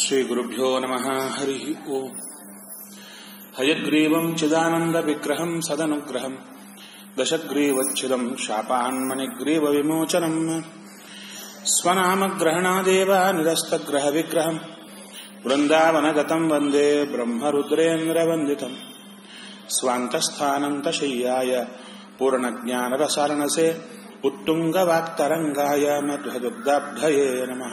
श्रीगुरुभ्यो नमः हरिः ओम् हयग्रीवम् चिदानन्दविग्रहम् सदनुग्रहम् दशग्रीवच्छिदम् शापान्मणिग्रीवविमोचनम् स्वनामग्रहणादेव निरस्तग्रहविग्रहम् वृन्दावनगतम् वन्दे ब्रह्मरुद्रेन्द्रवन्दितम् स्वान्तस्थानन्तशय्याय पूर्णज्ञानरसारणसे उत्तुङ्गवाक्तरङ्गाय मध्वदुग्धाब्धये नमः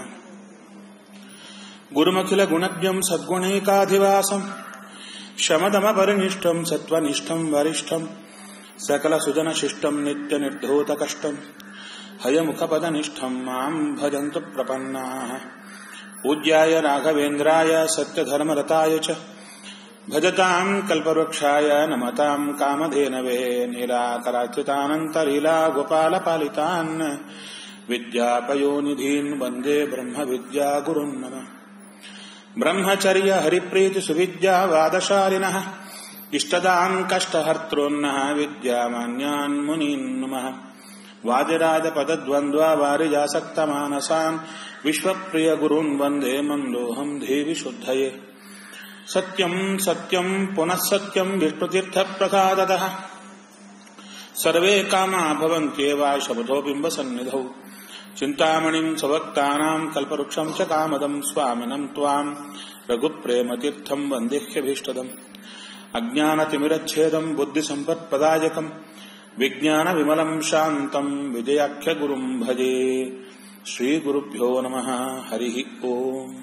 गुरुमखिलगुणज्ञम् सद्गुणैकाधिवासम् शमदमपरिनिष्ठम् सत्त्वनिष्ठम् वरिष्ठम् सकलसुजनशिष्टम् नित्यनिर्धूतकष्टम् हयमुखपदनिष्ठम् माम् भजन्तु प्रपन्नाः पूज्याय राघवेन्द्राय सत्यधर्मरताय च भजताम् कल्पवृक्षाय नमताम् कामधेनवे निराकराच्युतानन्तलीला गोपालपालितान् विद्यापयोनिधीन् वन्दे ब्रह्मविद्यागुरुन् नमः ब्रह्मचर्य हरिप्रीति सुविद्यावादशालिनः इष्टदाम् कष्टहर्तॄन्नः विद्यामान्यान् मुनीन् नमः वादिराजपदद्वन्द्वा वारिजासक्तमानसान् विश्वप्रियगुरून् वन्दे मन्दोऽहम् देवि शुद्धये सत्यम् सत्यम् पुनः सत्यम् विष्णुतीर्थप्रसादतः सर्वे कामा भवन्त्येव शबधो बिम्बसन्निधौ चिन्तामणिम् स्वभक्तानाम् कल्पवृक्षम् च कामदम् स्वामिनम् त्वाम् रघुप्रेमतीर्थम् वन्देह्यभीष्टदम् अज्ञानतिमिरच्छेदम् बुद्धिसम्पत्प्रदायकम् विज्ञानविमलम् शान्तम् विजयाख्यगुरुम् भजे श्रीगुरुभ्यो नमः हरिः ओम्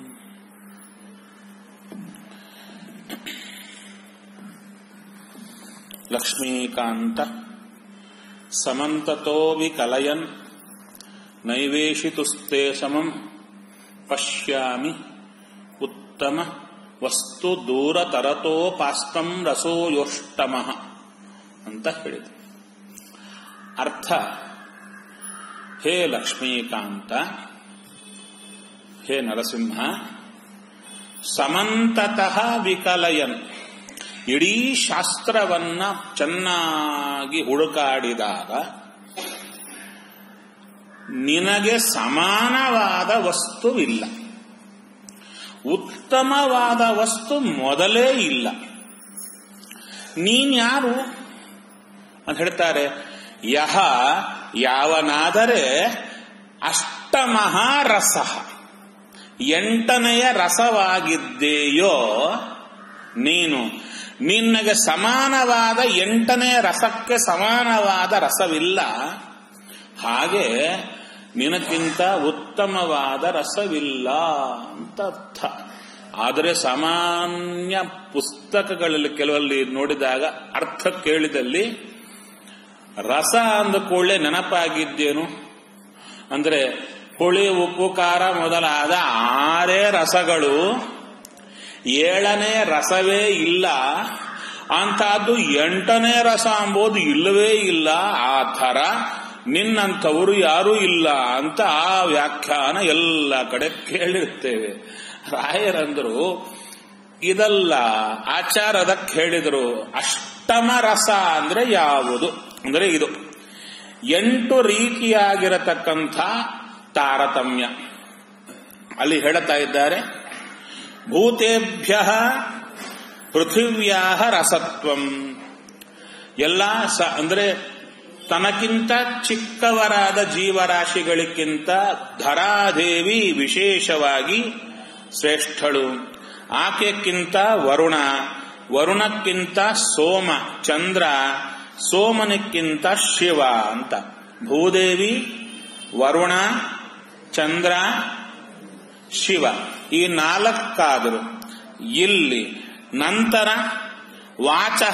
लक्ष्मीकान्त समन्ततो विकलयन् ನೈವೇಶಿತುಸ್ತೆ ಸಮಂ ಪಶ್ಯಾಮಿ ಉತ್ತಮ ವಸ್ತು ದೂರತರತೋಪಾಸ್ತಂ ರಸೋಯೋಷ್ಟಮ ಅಂತ ಹೇಳಿದೆ ಅರ್ಥ ಹೇ ಲಕ್ಷ್ಮೀಕಾಂತ ಹೇ ನರಸಿಂಹ ಸಮಂತತಃ ವಿಕಲಯನ್ ಇಡೀ ಶಾಸ್ತ್ರವನ್ನ ಚೆನ್ನಾಗಿ ಹುಡುಕಾಡಿದಾಗ ನಿನಗೆ ಸಮಾನವಾದ ವಸ್ತುವಿಲ್ಲ ಉತ್ತಮವಾದ ವಸ್ತು ಮೊದಲೇ ಇಲ್ಲ ನೀನ್ಯಾರು ಅಂತ ಹೇಳ್ತಾರೆ ಯಹ ಯಾವನಾದರೆ ಅಷ್ಟಮಃ ರಸ ಎಂಟನೆಯ ರಸವಾಗಿದ್ದೇಯೋ ನೀನು ನಿನ್ನಗೆ ಸಮಾನವಾದ ಎಂಟನೆಯ ರಸಕ್ಕೆ ಸಮಾನವಾದ ರಸವಿಲ್ಲ ಹಾಗೆ ನಿನಕ್ಕಿಂತ ಉತ್ತಮವಾದ ರಸವಿಲ್ಲ ಅಂತ ಅರ್ಥ ಆದರೆ ಸಾಮಾನ್ಯ ಪುಸ್ತಕಗಳಲ್ಲಿ ಕೆಲವಲ್ಲಿ ನೋಡಿದಾಗ ಅರ್ಥ ಕೇಳಿದಲ್ಲಿ ರಸ ಅಂದ ಕೂಡಲೇ ನೆನಪಾಗಿದ್ದೇನು ಅಂದ್ರೆ ಹುಳಿ ಉಪ್ಪು ಖಾರ ಮೊದಲಾದ ಆರೇ ರಸಗಳು ಏಳನೇ ರಸವೇ ಇಲ್ಲ ಅಂತಹದ್ದು ಎಂಟನೇ ರಸ ಅಂಬೋದು ಇಲ್ಲವೇ ಇಲ್ಲ ಆ ಥರ ನಿನ್ನಂಥವರು ಯಾರೂ ಇಲ್ಲ ಅಂತ ಆ ವ್ಯಾಖ್ಯಾನ ಎಲ್ಲ ಕಡೆ ಕೇಳಿರ್ತೇವೆ ರಾಯರಂದ್ರು ಇದಲ್ಲ ಆಚಾರದಕ್ಕೆ ಹೇಳಿದರು ಅಷ್ಟಮ ರಸ ಅಂದ್ರೆ ಯಾವುದು ಅಂದ್ರೆ ಇದು ಎಂಟು ರೀತಿಯಾಗಿರತಕ್ಕಂಥ ತಾರತಮ್ಯ ಅಲ್ಲಿ ಹೇಳುತ್ತಾ ಇದ್ದಾರೆ ಭೂತೇಭ್ಯ ಪೃಥಿವ್ಯಾ ರಸತ್ವಂ ಎಲ್ಲ ಸ ಅಂದ್ರೆ ತನಕ್ಕಿಂತ ಚಿಕ್ಕವರಾದ ಜೀವರಾಶಿಗಳಿಗಿಂತ ಧರಾದೇವಿ ವಿಶೇಷವಾಗಿ ಶ್ರೇಷ್ಠಳು ಆಕೆಕ್ಕಿಂತ ವರುಣ ವರುಣಕ್ಕಿಂತ ಸೋಮ ಚಂದ್ರ ಸೋಮನಕ್ಕಿಂತ ಶಿವ ಅಂತ ಭೂದೇವಿ ವರುಣ ಚಂದ್ರ ಶಿವ ಈ ನಾಲ್ಕಾದರು ಇಲ್ಲಿ ನಂತರ ವಾಚಃ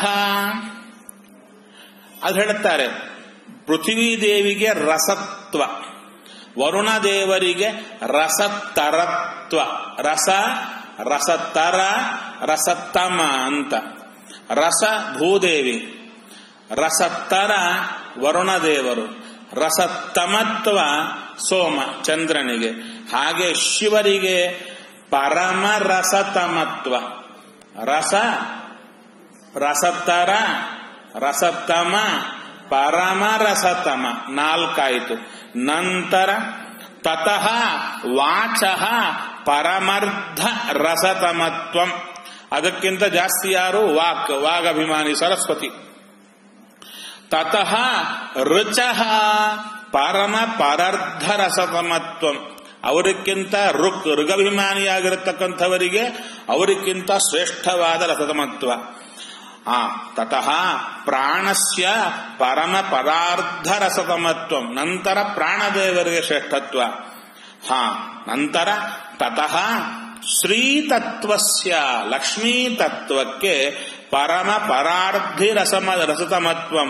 ಅದು ಹೇಳುತ್ತಾರೆ ಪೃಥ್ವಿ ದೇವಿಗೆ ರಸತ್ವ ವರುಣ ದೇವರಿಗೆ ರಸತರತ್ವ ರಸ ರಸತರ ರಸತಮ ಅಂತ ರಸ ಭೂದೇವಿ ರಸತರ ವರುಣ ದೇವರು ರಸತಮತ್ವ ಸೋಮ ಚಂದ್ರನಿಗೆ ಹಾಗೆ ಶಿವರಿಗೆ ಪರಮ ರಸತಮತ್ವ ರಸ ರಸತರ ರಸತಮ ಪರಮರಸತಮ ನಾಲ್ಕಾಯಿತು ನಂತರ ತತಃ ವಾಚ ಪರಮರ್ಧ ರಸತಮತ್ವಂ ಅದಕ್ಕಿಂತ ಜಾಸ್ತಿ ಯಾರು ವಾಕ್ ವಾಗಭಿಮಾನಿ ಸರಸ್ವತಿ ತತಃ ರುಚಃ ಪರಮ ಪರಾರ್ಧ ರಸತಮತ್ವಂ ಅವರಿಗಿಂತ ಋಕ್ ಋಗಭಿಮಾನಿಯಾಗಿರತಕ್ಕಂಥವರಿಗೆ ಅವರಿಗಿಂತ ಶ್ರೇಷ್ಠವಾದ ರಸತಮತ್ವ ಆ ತತಃ ಪ್ರಾಣಸ್ಯ ಪರಮ ಪದಾರ್ಥ ರಸತಮತ್ವ ನಂತರ ಪ್ರಾಣದೇವರಿಗೆ ಶ್ರೇಷ್ಠತ್ವ ಹಾ ನಂತರ ತತಃ ಶ್ರೀತತ್ವಸ್ಯ ಲಕ್ಷ್ಮೀ ತತ್ವಕ್ಕೆ ಪರಮ ಪರಾರ್ಧಿ ರಸಮ ರಸತಮತ್ವಂ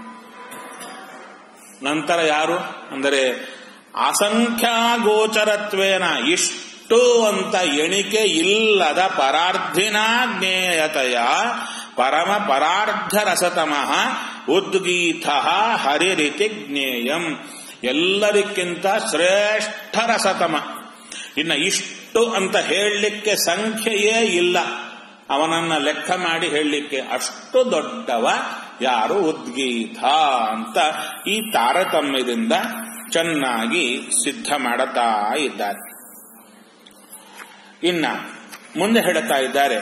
ನಂತರ ಯಾರು ಅಂದರೆ ಅಸಂಖ್ಯಾಗೋಚರತ್ವೇನ ಇಷ್ಟು ಅಂತ ಎಣಿಕೆ ಇಲ್ಲದ ಪರಾರ್ಧಿನ ಜ್ಞೇಯತೆಯ ಪರಮ ಪರಾರ್ಧ ರಸತಮಃ ಉದ್ಗೀತ ಹರಿರಿತಿ ಜ್ಞೇಯಂ ಎಲ್ಲರಿಗಿಂತ ಶ್ರೇಷ್ಠ ರಸತಮ ಇನ್ನು ಇಷ್ಟು ಅಂತ ಹೇಳಲಿಕ್ಕೆ ಸಂಖ್ಯೆಯೇ ಇಲ್ಲ ಅವನನ್ನ ಲೆಕ್ಕ ಮಾಡಿ ಹೇಳಲಿಕ್ಕೆ ಅಷ್ಟು ದೊಡ್ಡವ ಯಾರು ಉದ್ಗೀತ ಅಂತ ಈ ತಾರತಮ್ಯದಿಂದ ಚೆನ್ನಾಗಿ ಸಿದ್ಧ ಮಾಡುತ್ತಾ ಇದ್ದಾರೆ ಇನ್ನ ಮುಂದೆ ಹೇಳುತ್ತಾ ಇದ್ದಾರೆ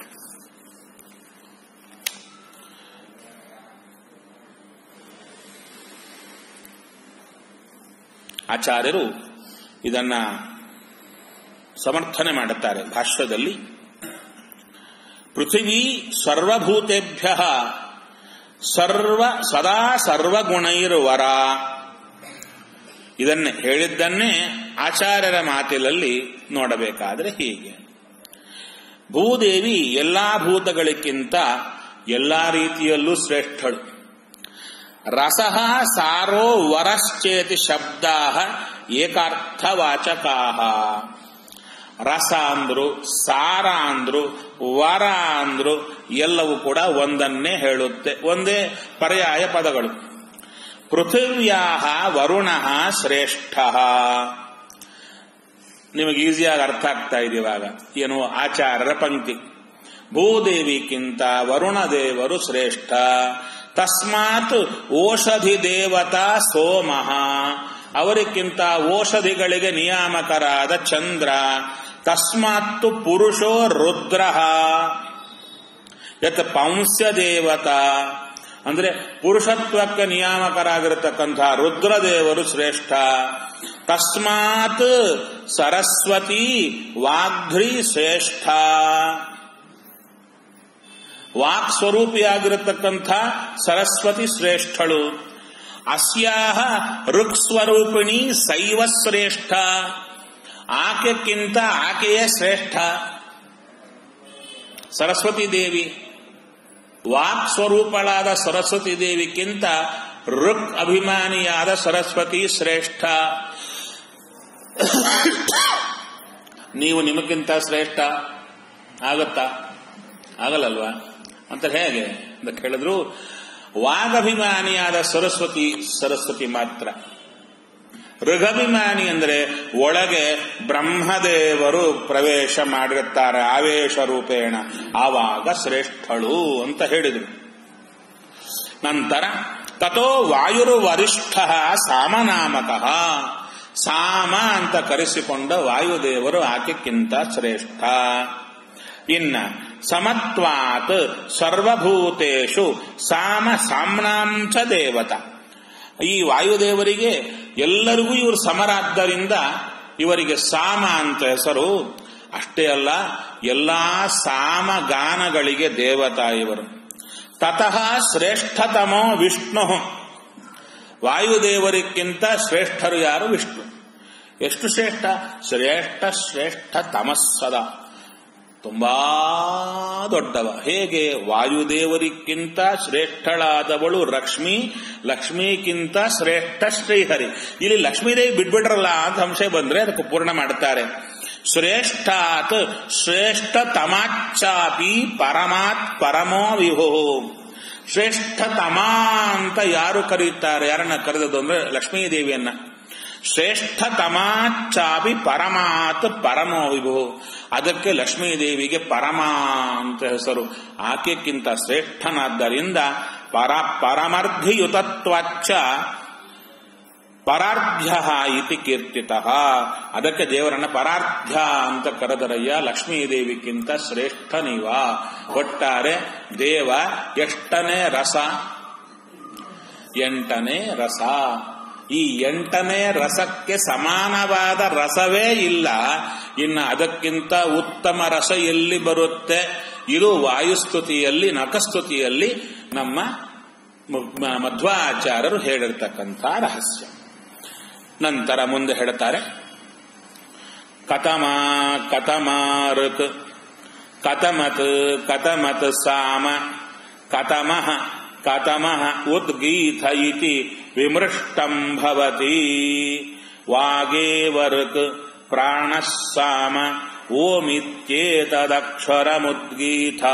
ಆಚಾರ್ಯರು ಇದನ್ನ ಸಮರ್ಥನೆ ಮಾಡುತ್ತಾರೆ ಭಾಷ್ಯದಲ್ಲಿ ಪೃಥಿವೀ ಸರ್ವಭೂತೆಭ್ಯ ಸರ್ವ ಸದಾ ಸರ್ವಗುಣೈರ್ವರ ಇದನ್ನೇ ಹೇಳಿದ್ದನ್ನೇ ಆಚಾರ್ಯರ ಮಾತಿನಲ್ಲಿ ನೋಡಬೇಕಾದ್ರೆ ಹೀಗೆ ಭೂದೇವಿ ಎಲ್ಲಾ ಭೂತಗಳಿಗಿಂತ ಎಲ್ಲಾ ರೀತಿಯಲ್ಲೂ ಶ್ರೇಷ್ಠಳು ರಸಃ ಸಾರೋ ವರಶ್ಚೇತಿ ಶಬ್ದಾ ಏಕಾರ್ಥವಾಚಕಾ ರಸ ಅಂದ್ರು ಸಾರ ಅಂದ್ರು ವರ ಅಂದ್ರು ಎಲ್ಲವೂ ಕೂಡ ಒಂದನ್ನೇ ಹೇಳುತ್ತೆ ಒಂದೇ ಪರ್ಯಾಯ ಪದಗಳು ಪೃಥಿವ್ಯಾ ವರುಣ ಶ್ರೇಷ್ಠ ನಿಮಗೆ ಈಸಿಯಾಗಿ ಅರ್ಥ ಆಗ್ತಾ ಇದೆ ಇವಾಗ ಏನು ಆಚಾರ್ಯರ ಪಂಕ್ತಿ ಭೂದೇವಿಗಿಂತ ವರುಣ ದೇವರು ಶ್ರೇಷ್ಠ ತಸ್ಮಾತ್ ಓಷಧಿ ದೇವತಾ ಸೋಮಃ ಅವರಿಗಿಂತ ಓಷಧಿಗಳಿಗೆ ನಿಯಾಮಕರಾದ ಚಂದ್ರ ತಸ್ಮಾತ್ತು ಪುರುಷೋ ರುದ್ರ ಯತ್ ಪಂಸ್ಯ ದೇವತಾ ಅಂದ್ರೆ ಪುರುಷತ್ವಕ್ಕೆ ನಿಯಾಮಕರಾಗಿರತಕ್ಕಂತಹ ರುದ್ರದೇವರು ಶ್ರೇಷ್ಠ ತಸ್ಮಾತ್ ಸರಸ್ವತಿ ವಾಘ್ರಿ ಶ್ರೇಷ್ಠ ವಾಕ್ ಸ್ವರೂಪಿಯಾಗಿರತಕ್ಕಂಥ ಸರಸ್ವತಿ ಶ್ರೇಷ್ಠಳು ಅಸ್ಯಾಹ ಋಕ್ ಸ್ವರೂಪಿಣಿ ಶೈವ ಶ್ರೇಷ್ಠ ಆಕೆಕ್ಕಿಂತ ಆಕೆಯೇ ಶ್ರೇಷ್ಠ ಸರಸ್ವತಿ ದೇವಿ ವಾಕ್ ಸ್ವರೂಪಳಾದ ಸರಸ್ವತಿ ದೇವಿಗಿಂತ ಋಕ್ ಅಭಿಮಾನಿಯಾದ ಸರಸ್ವತಿ ಶ್ರೇಷ್ಠ ನೀವು ನಿಮಗಿಂತ ಶ್ರೇಷ್ಠ ಆಗತ್ತಾ ಆಗಲ್ಲಲ್ವಾ ಅಂತ ಹೇಗೆ ಅಂತ ಕೇಳಿದ್ರು ವಾಗಭಿಮಾನಿಯಾದ ಸರಸ್ವತಿ ಸರಸ್ವತಿ ಮಾತ್ರ ಋಗಭಿಮಾನಿ ಅಂದ್ರೆ ಒಳಗೆ ಬ್ರಹ್ಮದೇವರು ಪ್ರವೇಶ ಮಾಡಿರುತ್ತಾರೆ ಆವೇಶ ರೂಪೇಣ ಆವಾಗ ಶ್ರೇಷ್ಠಳು ಅಂತ ಹೇಳಿದರು ನಂತರ ತಥೋ ವಾಯುರು ವರಿಷ್ಠ ಸಾಮನಾಮಕಃ ಸಾಮ ಅಂತ ಕರೆಸಿಕೊಂಡ ವಾಯುದೇವರು ಆಕೆಕ್ಕಿಂತ ಶ್ರೇಷ್ಠ ಇನ್ನ ಸಮತ್ವಾತ್ ಸರ್ವಭೂತೇಶು ಸಾಮ ಸಾಮ್ನಾಂಶ ದೇವತ ಈ ವಾಯುದೇವರಿಗೆ ಎಲ್ಲರಿಗೂ ಇವರು ಸಮರಾದ್ದರಿಂದ ಇವರಿಗೆ ಸಾಮ ಅಂತ ಹೆಸರು ಅಷ್ಟೇ ಅಲ್ಲ ಎಲ್ಲಾ ಸಾಮಗಾನಗಳಿಗೆ ದೇವತಾ ಇವರು ತತಃ ಶ್ರೇಷ್ಠತಮೋ ವಿಷ್ಣು ವಾಯುದೇವರಿಗಿಂತ ಶ್ರೇಷ್ಠರು ಯಾರು ವಿಷ್ಣು ಎಷ್ಟು ಶ್ರೇಷ್ಠ ಶ್ರೇಷ್ಠ ಶ್ರೇಷ್ಠ ತಮಸ್ಸದ ತುಂಬಾ ದೊಡ್ಡವ ಹೇಗೆ ವಾಯುದೇವರಿಗಿಂತ ಶ್ರೇಷ್ಠಳಾದವಳು ಲಕ್ಷ್ಮಿ ಲಕ್ಷ್ಮಿಗಿಂತ ಶ್ರೇಷ್ಠ ಶ್ರೀಹರಿ ಇಲ್ಲಿ ಲಕ್ಷ್ಮೀದೇವಿ ಬಿಟ್ಬಿಟ್ರಲ್ಲ ಅಂತ ಸಂಶಯ ಬಂದ್ರೆ ಅದಕ್ಕೆ ಪೂರ್ಣ ಮಾಡುತ್ತಾರೆ ಶ್ರೇಷ್ಠಾತ್ ಶ್ರೇಷ್ಠ ತಮಾಚ್ಚಾಪಿ ಪರಮಾತ್ ಪರಮೋ ವಿಭೋ ಶ್ರೇಷ್ಠ ತಮ ಅಂತ ಯಾರು ಕರೆಯುತ್ತಾರೆ ಯಾರನ್ನ ಕರೆದದ್ದು ಅಂದ್ರೆ ಲಕ್ಷ್ಮೀದೇವಿಯನ್ನ ಶ್ರೇಷ್ಠ ತಮಾಚಾಪಿ ಪರಮಾತ್ ಪರಮೋ ವಿಭು ಅದಕ್ಕೆ ಲಕ್ಷ್ಮೀದೇವಿಗೆ ಪರಮ ಅಂತ ಹೆಸರು ಆಕೆಕ್ಕಿಂತ ಶ್ರೇಷ್ಠನಾದ್ದರಿಂದ ಪರ ಪರಮರ್ಧಿಯುತತ್ವಚ್ಚ ಪರಾರ್ಧ್ಯ ಇತಿ ಕೀರ್ತಿತ ಅದಕ್ಕೆ ದೇವರನ್ನ ಪರಾರ್ಧ್ಯ ಅಂತ ಕರೆದರಯ್ಯ ಲಕ್ಷ್ಮೀದೇವಿಗಿಂತ ಶ್ರೇಷ್ಠ ನೀವ ಒಟ್ಟಾರೆ ದೇವ ಎಷ್ಟನೇ ರಸ ಎಂಟನೇ ರಸ ಈ ಎಂಟನೇ ರಸಕ್ಕೆ ಸಮಾನವಾದ ರಸವೇ ಇಲ್ಲ ಇನ್ನು ಅದಕ್ಕಿಂತ ಉತ್ತಮ ರಸ ಎಲ್ಲಿ ಬರುತ್ತೆ ಇದು ವಾಯುಸ್ತುತಿಯಲ್ಲಿ ನಖಸ್ತುತಿಯಲ್ಲಿ ನಮ್ಮ ಮಧ್ವಾಚಾರ್ಯರು ಹೇಳಿರ್ತಕ್ಕಂಥ ರಹಸ್ಯ ನಂತರ ಮುಂದೆ ಹೇಳ್ತಾರೆ ಕತಮ ಕತಮಾರುಕ್ ಕತಮತ್ ಕತಮತ್ ಸಾಮ ಕತಮಃ ಕತಮಃ ಉದ್ಗೀತ ಇತಿ ವಿಮೃಷ್ಟಂ ಭವತಿ ವಾಗೇವರ್ಕ್ ಪ್ರಾಣಃ ಸಾಮ ಓಮಿತ್ಯೇತದಕ್ಷರಮುದ್ಗೀತ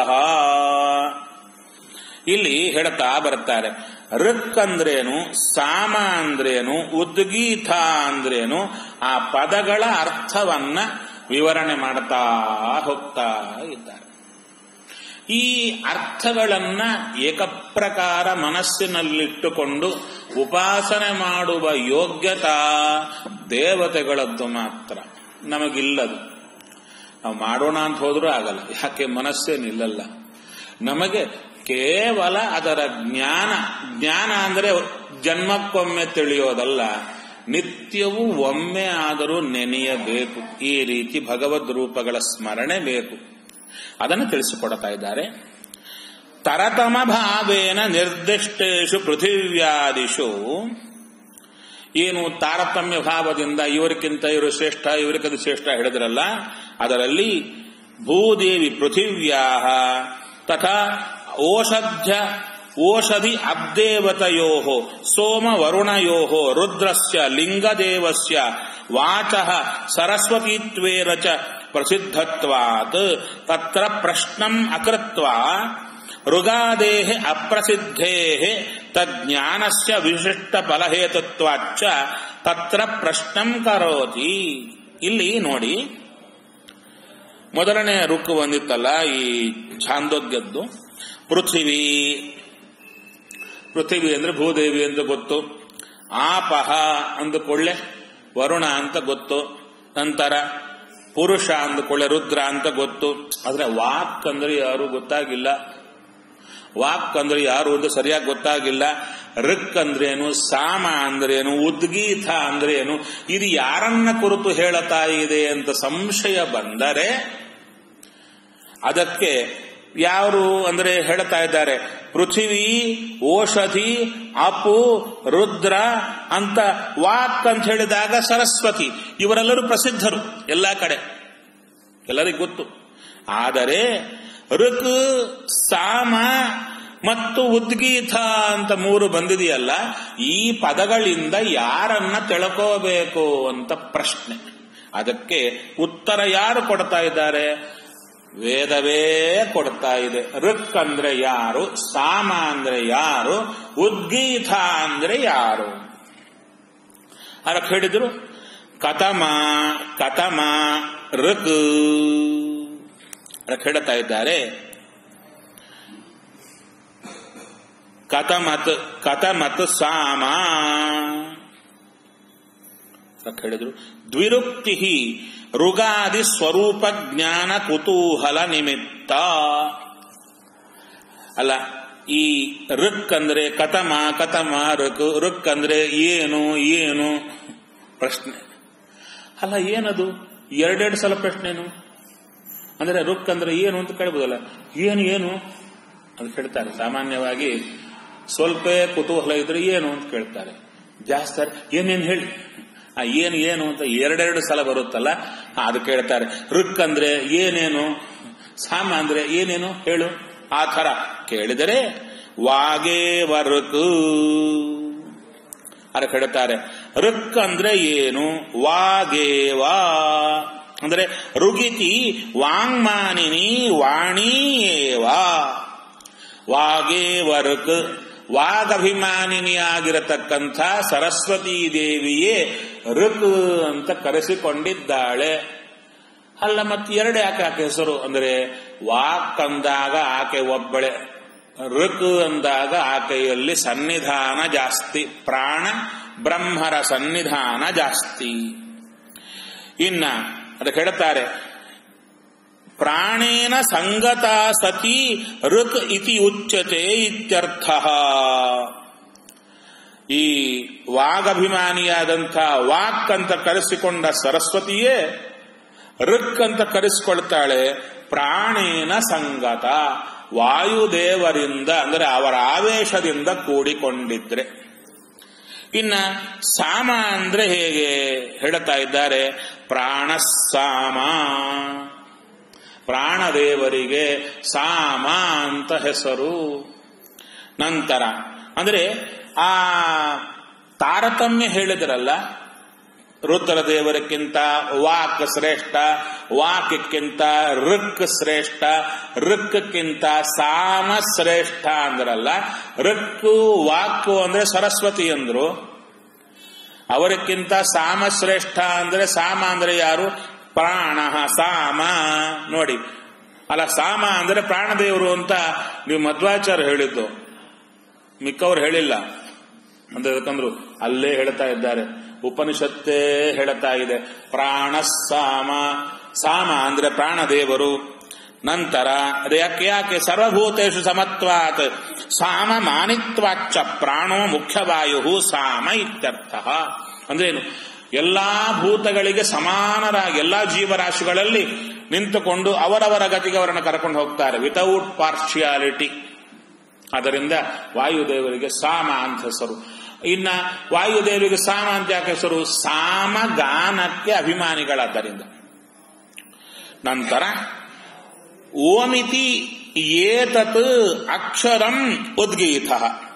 ಇಲ್ಲಿ ಹೇಳ್ತಾ ಬರ್ತಾರೆ ಋಕ್ ಅಂದ್ರೇನು ಸಾಮ ಅಂದ್ರೇನು ಉದ್ಗೀತ ಅಂದ್ರೇನು ಆ ಪದಗಳ ಅರ್ಥವನ್ನ ವಿವರಣೆ ಮಾಡ್ತಾ ಹೋಗ್ತಾ ಇದ್ದಾರೆ ಈ ಅರ್ಥಗಳನ್ನ ಏಕಪ್ರಕಾರ ಮನಸ್ಸಿನಲ್ಲಿಟ್ಟುಕೊಂಡು ಉಪಾಸನೆ ಮಾಡುವ ಯೋಗ್ಯತಾ ದೇವತೆಗಳದ್ದು ಮಾತ್ರ ನಮಗಿಲ್ಲದು ನಾವು ಮಾಡೋಣ ಅಂತ ಹೋದ್ರೂ ಆಗಲ್ಲ ಯಾಕೆ ಮನಸ್ಸೇ ನಿಲ್ಲಲ್ಲ ನಮಗೆ ಕೇವಲ ಅದರ ಜ್ಞಾನ ಜ್ಞಾನ ಅಂದರೆ ಜನ್ಮಕ್ಕೊಮ್ಮೆ ತಿಳಿಯೋದಲ್ಲ ನಿತ್ಯವೂ ಒಮ್ಮೆ ಆದರೂ ನೆನೆಯಬೇಕು ಈ ರೀತಿ ಭಗವದ್ ರೂಪಗಳ ಸ್ಮರಣೆ ಬೇಕು ಅದನ್ನು ತಿಳಿಸಿಕೊಡ್ತಾ ಇದ್ದಾರೆ ತರತಮ ಭಾವೇನ ನಿರ್ದಿಷ್ಟೇಶು ಪೃಥಿವ್ಯಾದಿಷು ಏನು ತಾರತಮ್ಯ ಭಾವದಿಂದ ಇವರಿಗಿಂತ ಇವರು ಶ್ರೇಷ್ಠ ಇವರಿಗಿಂತ ಶ್ರೇಷ್ಠ ಹೇಳಿದ್ರಲ್ಲ ಅದರಲ್ಲಿ ಭೂದೇವಿ ಪೃಥಿವ್ಯಾ ತಥಾ ಓಷಧ್ಯ ಓಷಧಿ ಅಬ್ದೇವತಯೋ ಸೋಮ ವರುಣಯೋ ರುದ್ರಸ್ಯ ಲಿಂಗದೇವಸ್ಯ ವಾಚ ಸರಸ್ವತೀತ್ವೇನ ಚ ಪ್ರಸಿದ್ಧತ್ವಾತ್ ತತ್ರ ಪ್ರಶ್ನಂ ಅಕೃತ್ವಾ ಋಗಾದೇಹ ಅಪ್ರಸಿದ್ಧೇಹ ತಜ್ಞಾನಸ್ಯ ವಿಶಿಷ್ಟ ಫಲಹೇತುತ್ವಾಚ್ಚ ತತ್ರ ಪ್ರಶ್ನಂ ಕರೋತಿ ಇಲ್ಲಿ ನೋಡಿ ಮೊದಲನೇ ರುಕ್ಕು ಬಂದಿತ್ತಲ್ಲ ಈ ಛಾಂದೋಗ್ಯದ್ದು ಪೃಥಿವಿ ಪೃಥಿವಿ ಅಂದ್ರೆ ಭೂದೇವಿ ಅಂತ ಗೊತ್ತು ಆಪಹ ಅಂದುಕೊಳ್ಳೆ ವರುಣ ಅಂತ ಗೊತ್ತು ನಂತರ ಪುರುಷ ಅಂದುಕೊಳ್ಳೆ ರುದ್ರ ಅಂತ ಗೊತ್ತು ಆದ್ರೆ ವಾಕ್ ಅಂದ್ರೆ ಯಾರು ಗೊತ್ತಾಗಿಲ್ಲ ವಾಕ್ ಅಂದ್ರೆ ಯಾರು ಅಂತ ಸರಿಯಾಗಿ ಗೊತ್ತಾಗಿಲ್ಲ ಋಕ್ ಅಂದ್ರೇನು ಸಾಮ ಅಂದ್ರೇನು ಉದ್ಗೀತ ಅಂದ್ರೇನು ಇದು ಯಾರನ್ನ ಕುರಿತು ಹೇಳತಾ ಇದೆ ಅಂತ ಸಂಶಯ ಬಂದರೆ ಅದಕ್ಕೆ ಯಾರು ಅಂದ್ರೆ ಹೇಳ್ತಾ ಇದ್ದಾರೆ ಪೃಥಿವಿ ಓಷಧಿ ಅಪು ರುದ್ರ ಅಂತ ವಾಕ್ ಅಂತ ಹೇಳಿದಾಗ ಸರಸ್ವತಿ ಇವರೆಲ್ಲರೂ ಪ್ರಸಿದ್ಧರು ಎಲ್ಲ ಕಡೆ ಎಲ್ಲರಿಗೂ ಗೊತ್ತು ಆದರೆ ಋಕ್ ಸಾಮ ಮತ್ತು ಉದ್ಗೀತ ಅಂತ ಮೂರು ಬಂದಿದೆಯಲ್ಲ ಈ ಪದಗಳಿಂದ ಯಾರನ್ನ ತಿಳ್ಕೋಬೇಕು ಅಂತ ಪ್ರಶ್ನೆ ಅದಕ್ಕೆ ಉತ್ತರ ಯಾರು ಕೊಡ್ತಾ ಇದ್ದಾರೆ ವೇದವೇ ಕೊಡ್ತಾ ಇದೆ ಋಕ್ ಅಂದ್ರೆ ಯಾರು ಸಾಮ ಅಂದ್ರೆ ಯಾರು ಉದ್ಗೀತ ಅಂದ್ರೆ ಯಾರು ಅದಕ್ಕೆ ಹೇಳಿದ್ರು ಕತಮ ಕತಮ ಋಕ್ ಅದಕ್ಕೆ ಹೇಳ್ತಾ ಇದ್ದಾರೆ ಕತಮತ್ ಕತಮತ್ ಸಾಮ ಹೇಳಿದ್ರು ದ್ವಿರುಕ್ತಿ ಋಗಾದಿ ಸ್ವರೂಪ ಜ್ಞಾನ ಕುತೂಹಲ ನಿಮಿತ್ತ ಅಲ್ಲ ಈ ಋಕ್ ಅಂದ್ರೆ ಕತಮ ಕತಮ ಋಕ್ ಋಕ್ ಅಂದ್ರೆ ಏನು ಏನು ಪ್ರಶ್ನೆ ಅಲ್ಲ ಏನದು ಎರಡೆರಡು ಸಲ ಪ್ರಶ್ನೆನು ಅಂದ್ರೆ ರುಕ್ ಅಂದ್ರೆ ಏನು ಅಂತ ಕೇಳ್ಬೋದಲ್ಲ ಏನು ಏನು ಅಂತ ಕೇಳ್ತಾರೆ ಸಾಮಾನ್ಯವಾಗಿ ಸ್ವಲ್ಪ ಕುತೂಹಲ ಇದ್ರೆ ಏನು ಅಂತ ಕೇಳ್ತಾರೆ ಜಾಸ್ತಿ ಏನೇನು ಹೇಳಿ ಆ ಏನು ಏನು ಅಂತ ಎರಡೆರಡು ಸಲ ಬರುತ್ತಲ್ಲ ಅದು ಕೇಳ್ತಾರೆ ಋಕ್ ಅಂದ್ರೆ ಏನೇನು ಸಾಮ ಅಂದ್ರೆ ಏನೇನು ಹೇಳು ಆ ಥರ ಕೇಳಿದರೆ ವಾಗೇ ವರುಕ್ ಅದ ಕೇಳ್ತಾರೆ ಋಕ್ ಅಂದ್ರೆ ಏನು ವಾಗೇವಾ ಅಂದ್ರೆ ರುಗಿತಿ ವಾಂಗ್ಮಾನಿನಿ ವಾಣಿಯೇವಾ ವಾಗೇವರ್ಕ್ ವಾಗಭಿಮಾನಿನಿಯಾಗಿರತಕ್ಕಂಥ ಸರಸ್ವತೀ ದೇವಿಯೇ ಋಕ್ ಅಂತ ಕರೆಸಿಕೊಂಡಿದ್ದಾಳೆ ಅಲ್ಲ ಮತ್ತೆ ಎರಡು ಯಾಕೆ ಆಕೆ ಹೆಸರು ಅಂದ್ರೆ ವಾಕ್ ಅಂದಾಗ ಆಕೆ ಒಬ್ಬಳೆ ಋಕ್ ಅಂದಾಗ ಆಕೆಯಲ್ಲಿ ಸನ್ನಿಧಾನ ಜಾಸ್ತಿ ಪ್ರಾಣ ಬ್ರಹ್ಮರ ಸನ್ನಿಧಾನ ಜಾಸ್ತಿ ಇನ್ನ ಅದಕ್ಕೆ ಹೇಳ್ತಾರೆ ಪ್ರಾಣೇನ ಸಂಗತ ಸತಿ ಋಕ್ ಇತಿ ಉಚ್ಯತೆ ಇತ್ಯರ್ಥ ಈ ವಾಗಭಿಮಾನಿಯಾದಂಥ ವಾಕ್ ಅಂತ ಕರೆಸಿಕೊಂಡ ಸರಸ್ವತಿಯೇ ಋಕ್ ಅಂತ ಕರೆಸಿಕೊಳ್ತಾಳೆ ಪ್ರಾಣೇನ ಸಂಗತ ವಾಯುದೇವರಿಂದ ಅಂದರೆ ಅವರ ಆವೇಶದಿಂದ ಕೂಡಿಕೊಂಡಿದ್ರೆ ಇನ್ನ ಸಾಮ ಅಂದ್ರೆ ಹೇಗೆ ಹೇಳ್ತಾ ಇದ್ದಾರೆ ಪ್ರಾಣ ಸಾಮ ಪ್ರಾಣದೇವರಿಗೆ ಸಾಮ ಅಂತ ಹೆಸರು ನಂತರ ಅಂದ್ರೆ ಆ ತಾರತಮ್ಯ ಹೇಳಿದ್ರಲ್ಲ ರುದ್ರದೇವರಕ್ಕಿಂತ ವಾಕ್ ಶ್ರೇಷ್ಠ ವಾಕ್ಯಕ್ಕಿಂತ ಋಕ್ ಶ್ರೇಷ್ಠ ಋಕ್ಕಿಂತ ಸಾಮ ಶ್ರೇಷ್ಠ ಅಂದ್ರಲ್ಲ ಋಕ್ಕು ವಾಕು ಅಂದ್ರೆ ಸರಸ್ವತಿ ಅಂದ್ರು ಅವರಕ್ಕಿಂತ ಸಾಮ ಶ್ರೇಷ್ಠ ಅಂದ್ರೆ ಸಾಮ ಅಂದ್ರೆ ಯಾರು ಪ್ರಾಣ ಸಾಮ ನೋಡಿ ಅಲ್ಲ ಸಾಮ ಅಂದ್ರೆ ಪ್ರಾಣದೇವರು ಅಂತ ನೀವು ಮಧ್ವಾಚಾರ್ಯ ಹೇಳಿದ್ದು ಮಿಕ್ಕವ್ರು ಹೇಳಿಲ್ಲ ಅಂತ ಯಾಕಂದ್ರು ಅಲ್ಲೇ ಹೇಳ್ತಾ ಇದ್ದಾರೆ ಉಪನಿಷತ್ತೇ ಹೇಳ್ತಾ ಇದೆ ಪ್ರಾಣ ಸಾಮ ಸಾಮ ಅಂದ್ರೆ ಪ್ರಾಣದೇವರು ನಂತರ ಅದು ಯಾಕೆ ಯಾಕೆ ಸರ್ವಭೂತೇಶು ಸಮತ್ವಾತ್ ಸಾಮ ಮಾನಿತ್ವಾಚ್ಚ ಪ್ರಾಣೋ ಮುಖ್ಯವಾಯು ಸಾಮ ಇತ್ಯರ್ಥ ಅಂದ್ರೇನು ಎಲ್ಲಾ ಭೂತಗಳಿಗೆ ಸಮಾನರಾಗಿ ಎಲ್ಲಾ ಜೀವರಾಶಿಗಳಲ್ಲಿ ನಿಂತುಕೊಂಡು ಅವರವರ ಗತಿಗೆ ಅವರನ್ನು ಕರ್ಕೊಂಡು ಹೋಗ್ತಾರೆ ವಿತೌಟ್ ಪಾರ್ಶಿಯಾಲಿಟಿ ಅದರಿಂದ ವಾಯುದೇವರಿಗೆ ಸಾಮ ಅಂತ ಹೆಸರು ಇನ್ನ ವಾಯುದೇವರಿಗೆ ಸಾಮ ಅಂತ ಯಾಕೆ ಹೆಸರು ಸಾಮಗಾನಕ್ಕೆ ಅಭಿಮಾನಿಗಳಾದ್ದರಿಂದ ನಂತರ ಓಮಿತಿ ಏತತ್ ಅಕ್ಷರಂ ಉದ್ಗೀತ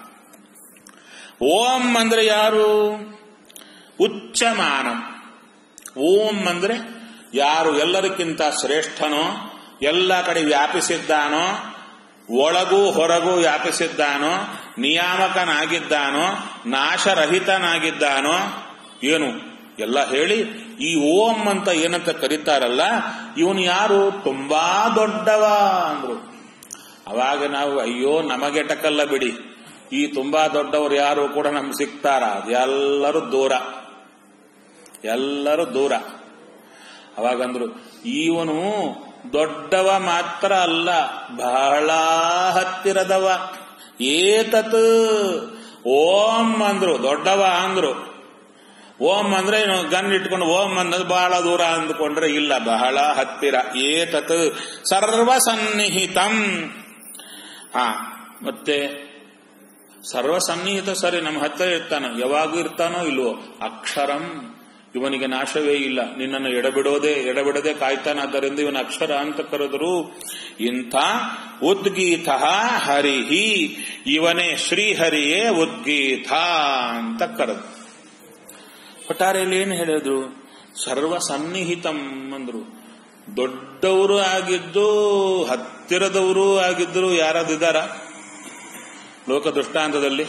ಓಂ ಅಂದ್ರೆ ಯಾರು ಉಚ್ಚಮಾನಂ ಓಂ ಅಂದ್ರೆ ಯಾರು ಎಲ್ಲರಿಗಿಂತ ಶ್ರೇಷ್ಠನೋ ಎಲ್ಲ ಕಡೆ ವ್ಯಾಪಿಸಿದ್ದಾನೋ ಒಳಗೂ ಹೊರಗೂ ವ್ಯಾಪಿಸಿದ್ದಾನೋ ನಿಯಾಮಕನಾಗಿದ್ದಾನೋ ನಾಶರಹಿತನಾಗಿದ್ದಾನೋ ಏನು ಎಲ್ಲ ಹೇಳಿ ಈ ಓಂ ಅಂತ ಏನಂತ ಕರೀತಾರಲ್ಲ ಇವನು ಯಾರು ತುಂಬಾ ದೊಡ್ಡವ ಅಂದ್ರು ಅವಾಗ ನಾವು ಅಯ್ಯೋ ನಮಗೆಟಕಲ್ಲ ಬಿಡಿ ಈ ತುಂಬಾ ದೊಡ್ಡವರು ಯಾರು ಕೂಡ ನಮ್ಗೆ ಸಿಗ್ತಾರ ಎಲ್ಲರೂ ದೂರ ಎಲ್ಲರೂ ದೂರ ಅವಾಗಂದ್ರು ಇವನು ದೊಡ್ಡವ ಮಾತ್ರ ಅಲ್ಲ ಬಹಳ ಹತ್ತಿರದವ ಏತತ್ ಓಂ ಅಂದ್ರು ದೊಡ್ಡವ ಅಂದ್ರು ಓಂ ಅಂದ್ರೆ ಏನು ಗನ್ ಇಟ್ಕೊಂಡು ಓಂ ಅನ್ನೋದು ಬಹಳ ದೂರ ಅಂದ್ಕೊಂಡ್ರೆ ಇಲ್ಲ ಬಹಳ ಹತ್ತಿರ ಏತತ್ ಸರ್ವಸನ್ನಿಹಿತಂ ಆ ಮತ್ತೆ ಸರ್ವಸನ್ನಿಹಿತ ಸರಿ ನಮ್ಮ ಹತ್ತಿರ ಇರ್ತಾನ ಯಾವಾಗೂ ಇರ್ತಾನೋ ಇಲ್ವೋ ಅಕ್ಷರಂ ಇವನಿಗೆ ನಾಶವೇ ಇಲ್ಲ ನಿನ್ನನ್ನು ಎಡಬಿಡೋದೇ ಎಡಬಿಡದೆ ಕಾಯ್ತಾನಾದ್ದರಿಂದ ಇವನ ಅಕ್ಷರ ಅಂತ ಕರೆದರು ಇಂಥ ಉದ್ಗೀತ ಹರಿಹಿ ಇವನೇ ಶ್ರೀಹರಿಯೇ ಉದ್ಗೀತ ಅಂತ ಕರೆದು ಒಟ್ಟಾರೆಯಲ್ಲಿ ಏನು ಹೇಳಿದ್ರು ಸರ್ವ ಸನ್ನಿಹಿತಂ ಅಂದ್ರು ದೊಡ್ಡವರು ಆಗಿದ್ದು ಹತ್ತಿರದವರು ಆಗಿದ್ರು ಯಾರಾದಿದ್ದಾರ ಲೋಕ ದೃಷ್ಟಾಂತದಲ್ಲಿ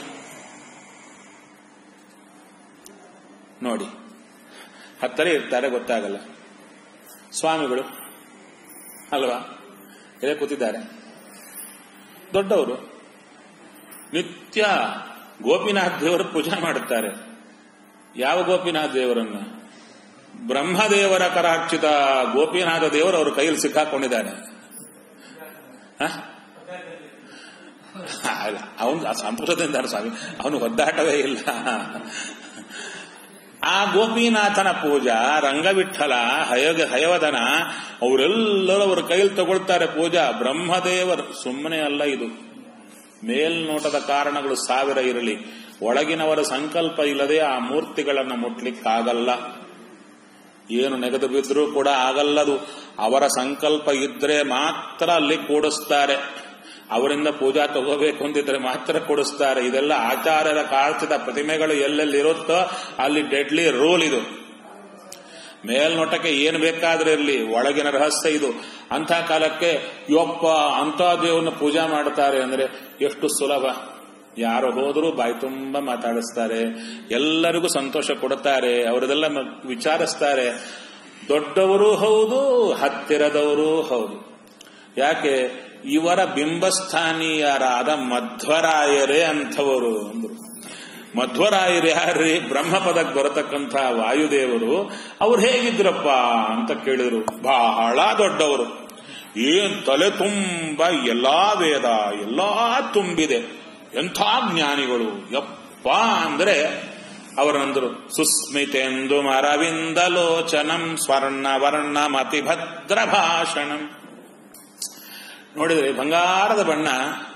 ನೋಡಿ ಹತ್ತಿರ ಇರ್ತಾರೆ ಗೊತ್ತಾಗಲ್ಲ ಸ್ವಾಮಿಗಳು ಅಲ್ವಾ ಇಲ್ಲೇ ಕೂತಿದ್ದಾರೆ ದೊಡ್ಡವರು ನಿತ್ಯ ಗೋಪಿನಾಥ್ ದೇವರು ಪೂಜೆ ಮಾಡುತ್ತಾರೆ ಯಾವ ಗೋಪಿನಾಥ ದೇವರನ್ನ ಬ್ರಹ್ಮದೇವರ ಕರಾರ್ಚಿತ ಗೋಪಿನಾಥ ದೇವರು ಅವ್ರ ಕೈಯಲ್ಲಿ ಸಿಕ್ಕಾಕೊಂಡಿದ್ದಾರೆ ಅವನು ಸಂತೋಷದಿಂದ ಸ್ವಾಮಿ ಅವನು ಒದ್ದಾಟವೇ ಇಲ್ಲ ಆ ಗೋಪಿನಾಥನ ಪೂಜಾ ರಂಗವಿಠಲ ಹಯಗ ಹಯವದನ ಅವರೆಲ್ಲರೂ ಅವ್ರ ಕೈಯಲ್ಲಿ ತಗೊಳ್ತಾರೆ ಪೂಜಾ ಬ್ರಹ್ಮದೇವರು ಸುಮ್ಮನೆ ಅಲ್ಲ ಇದು ಮೇಲ್ನೋಟದ ಕಾರಣಗಳು ಸಾವಿರ ಇರಲಿ ಒಳಗಿನವರ ಸಂಕಲ್ಪ ಇಲ್ಲದೆ ಆ ಮೂರ್ತಿಗಳನ್ನು ಮುಟ್ಲಿಕ್ಕಾಗಲ್ಲ ಏನು ನೆಗೆದು ಬಿದ್ರೂ ಕೂಡ ಆಗಲ್ಲದು ಅವರ ಸಂಕಲ್ಪ ಇದ್ರೆ ಮಾತ್ರ ಅಲ್ಲಿ ಕೂಡಿಸ್ತಾರೆ ಅವರಿಂದ ಪೂಜಾ ತಗೋಬೇಕು ಅಂತಿದ್ರೆ ಮಾತ್ರ ಕೊಡಿಸ್ತಾರೆ ಇದೆಲ್ಲ ಆಚಾರ್ಯರ ಕಾಳ್ಸಿದ ಪ್ರತಿಮೆಗಳು ಎಲ್ಲೆಲ್ಲಿ ಇರುತ್ತೋ ಅಲ್ಲಿ ಡೆಡ್ಲಿ ರೂಲ್ ಇದು ಮೇಲ್ನೋಟಕ್ಕೆ ಏನು ಬೇಕಾದ್ರೆ ಇರಲಿ ಒಳಗಿನ ರಹಸ್ಯ ಇದು ಅಂಥ ಕಾಲಕ್ಕೆ ಯೊಪ್ಪ ಅಂತ ದೇವರನ್ನ ಪೂಜಾ ಮಾಡ್ತಾರೆ ಅಂದ್ರೆ ಎಷ್ಟು ಸುಲಭ ಯಾರು ಹೋದರೂ ಬಾಯಿ ತುಂಬ ಮಾತಾಡಿಸ್ತಾರೆ ಎಲ್ಲರಿಗೂ ಸಂತೋಷ ಕೊಡುತ್ತಾರೆ ಅವರದೆಲ್ಲ ವಿಚಾರಿಸ್ತಾರೆ ದೊಡ್ಡವರು ಹೌದು ಹತ್ತಿರದವರು ಹೌದು ಯಾಕೆ ಇವರ ಬಿಂಬಸ್ಥಾನೀಯರಾದ ಮಧ್ವರಾಯರೇ ಅಂಥವರು ಅಂದ್ರು ಮಧ್ವರಾಯರು ಯಾರ್ರಿ ಬ್ರಹ್ಮಪದಕ್ಕೆ ಬರತಕ್ಕಂಥ ವಾಯುದೇವರು ಅವ್ರು ಹೇಗಿದ್ರಪ್ಪ ಅಂತ ಕೇಳಿದ್ರು ಬಹಳ ದೊಡ್ಡವರು ಏನ್ ತಲೆ ತುಂಬ ಎಲ್ಲಾ ವೇದ ಎಲ್ಲಾ ತುಂಬಿದೆ ಎಂಥ ಜ್ಞಾನಿಗಳು ಯಪ್ಪ ಅಂದ್ರೆ ಅವರಂದ್ರು ಸುಸ್ಮಿತೆಂದು ಮರವಿಂದಲೋಚನಂ ಸ್ವರ್ಣ ವರ್ಣ ಮತಿ ಭದ್ರ ಭಾಷಣಂ ನೋಡಿದ್ರೆ ಬಂಗಾರದ ಬಣ್ಣ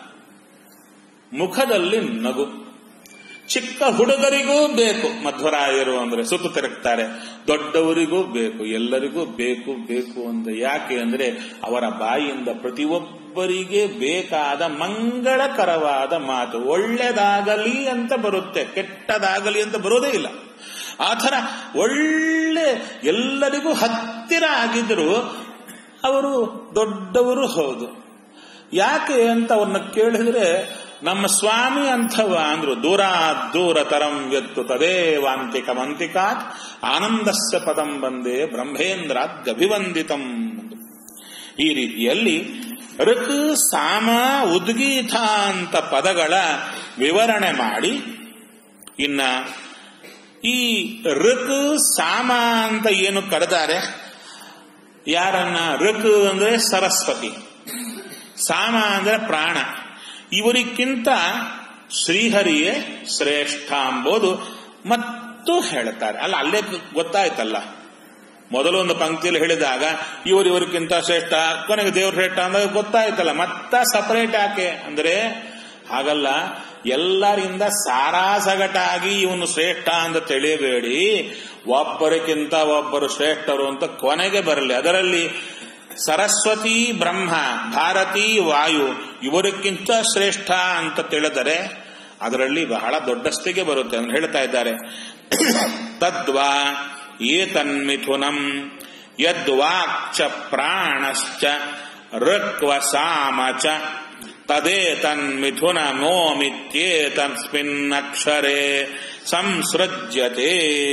ಮುಖದಲ್ಲಿ ನಗು ಚಿಕ್ಕ ಹುಡುಗರಿಗೂ ಬೇಕು ಮಧ್ವರಾಯರು ಅಂದ್ರೆ ಸುತ್ತು ತಿರುಗ್ತಾರೆ ದೊಡ್ಡವರಿಗೂ ಬೇಕು ಎಲ್ಲರಿಗೂ ಬೇಕು ಬೇಕು ಅಂತ ಯಾಕೆ ಅಂದ್ರೆ ಅವರ ಬಾಯಿಯಿಂದ ಪ್ರತಿಯೊಬ್ಬರಿಗೆ ಬೇಕಾದ ಮಂಗಳಕರವಾದ ಮಾತು ಒಳ್ಳೆದಾಗಲಿ ಅಂತ ಬರುತ್ತೆ ಕೆಟ್ಟದಾಗಲಿ ಅಂತ ಬರೋದೇ ಇಲ್ಲ ಆ ಥರ ಒಳ್ಳೆ ಎಲ್ಲರಿಗೂ ಹತ್ತಿರ ಆಗಿದ್ರು ಅವರು ದೊಡ್ಡವರು ಹೌದು ಯಾಕೆ ಅಂತ ಅವ್ರನ್ನ ಕೇಳಿದ್ರೆ ನಮ್ಮ ಸ್ವಾಮಿ ಅಂಥವ ಅಂದ್ರು ದೂರ ದೂರ ತರಂ ವ್ಯತ್ತು ತದೇವಾಂತಿಕ ಮಂತಿಕಾತ್ ಆನಂದಸ್ಯ ಪದಂ ಬಂದೆ ಬ್ರಹ್ಮೇಂದ್ರಾತ್ ಗಭಿವಂದಿತಂ ಈ ರೀತಿಯಲ್ಲಿ ಋಕ್ ಸಾಮ ಉದ್ಗೀತ ಅಂತ ಪದಗಳ ವಿವರಣೆ ಮಾಡಿ ಇನ್ನ ಈ ಋಕ್ ಸಾಮ ಅಂತ ಏನು ಕರೆದಾರೆ ಯಾರನ್ನ ಋಕ್ ಅಂದ್ರೆ ಸರಸ್ವತಿ ಸಾಮ ಅಂದ್ರೆ ಪ್ರಾಣ ಇವರಿಗಿಂತ ಶ್ರೀಹರಿಯೇ ಶ್ರೇಷ್ಠ ಎಂಬುದು ಮತ್ತು ಹೇಳ್ತಾರೆ ಅಲ್ಲ ಅಲ್ಲೇ ಗೊತ್ತಾಯ್ತಲ್ಲ ಮೊದಲು ಒಂದು ಪಂಕ್ತಿಯಲ್ಲಿ ಹೇಳಿದಾಗ ಇವರು ಇವರಿಗಿಂತ ಶ್ರೇಷ್ಠ ಕೊನೆಗೆ ದೇವ್ರ ಶ್ರೇಷ್ಠ ಅಂದ್ರೆ ಗೊತ್ತಾಯ್ತಲ್ಲ ಮತ್ತ ಸಪರೇಟ್ ಯಾಕೆ ಅಂದ್ರೆ ಹಾಗಲ್ಲ ಎಲ್ಲರಿಂದ ಸಾರಾಸಗಟಾಗಿ ಇವನು ಶ್ರೇಷ್ಠ ಅಂತ ತಿಳಿಯಬೇಡಿ ಒಬ್ಬರಿಗಿಂತ ಒಬ್ಬರು ಶ್ರೇಷ್ಠರು ಅಂತ ಕೊನೆಗೆ ಬರಲಿ ಅದರಲ್ಲಿ ಸರಸ್ವತಿ ಬ್ರಹ್ಮ ಭಾರತಿ ವಾಯು ಇವರಿಗಿಂತ ಶ್ರೇಷ್ಠ ಅಂತ ತಿಳಿದರೆ ಅದರಲ್ಲಿ ಬಹಳ ದೊಡ್ಡಸ್ತಿಗೆ ಬರುತ್ತೆ ಅಂತ ಹೇಳ್ತಾ ಇದ್ದಾರೆ ತದ್ವಾ ಏತನ್ಮಿಥುನಂ ಯದ್ವಾಕ್ಚ ಪ್ರಾಣಶ್ಚ ಋಕ್ವ ಸಾಮ ಚ ತದೇತನ್ಮಿಥುನ ನೋಮಿತ್ಯೇತಸ್ಮಿನ್ನಕ್ಷರೇ ಸಂಸೃಜ್ಯತೆ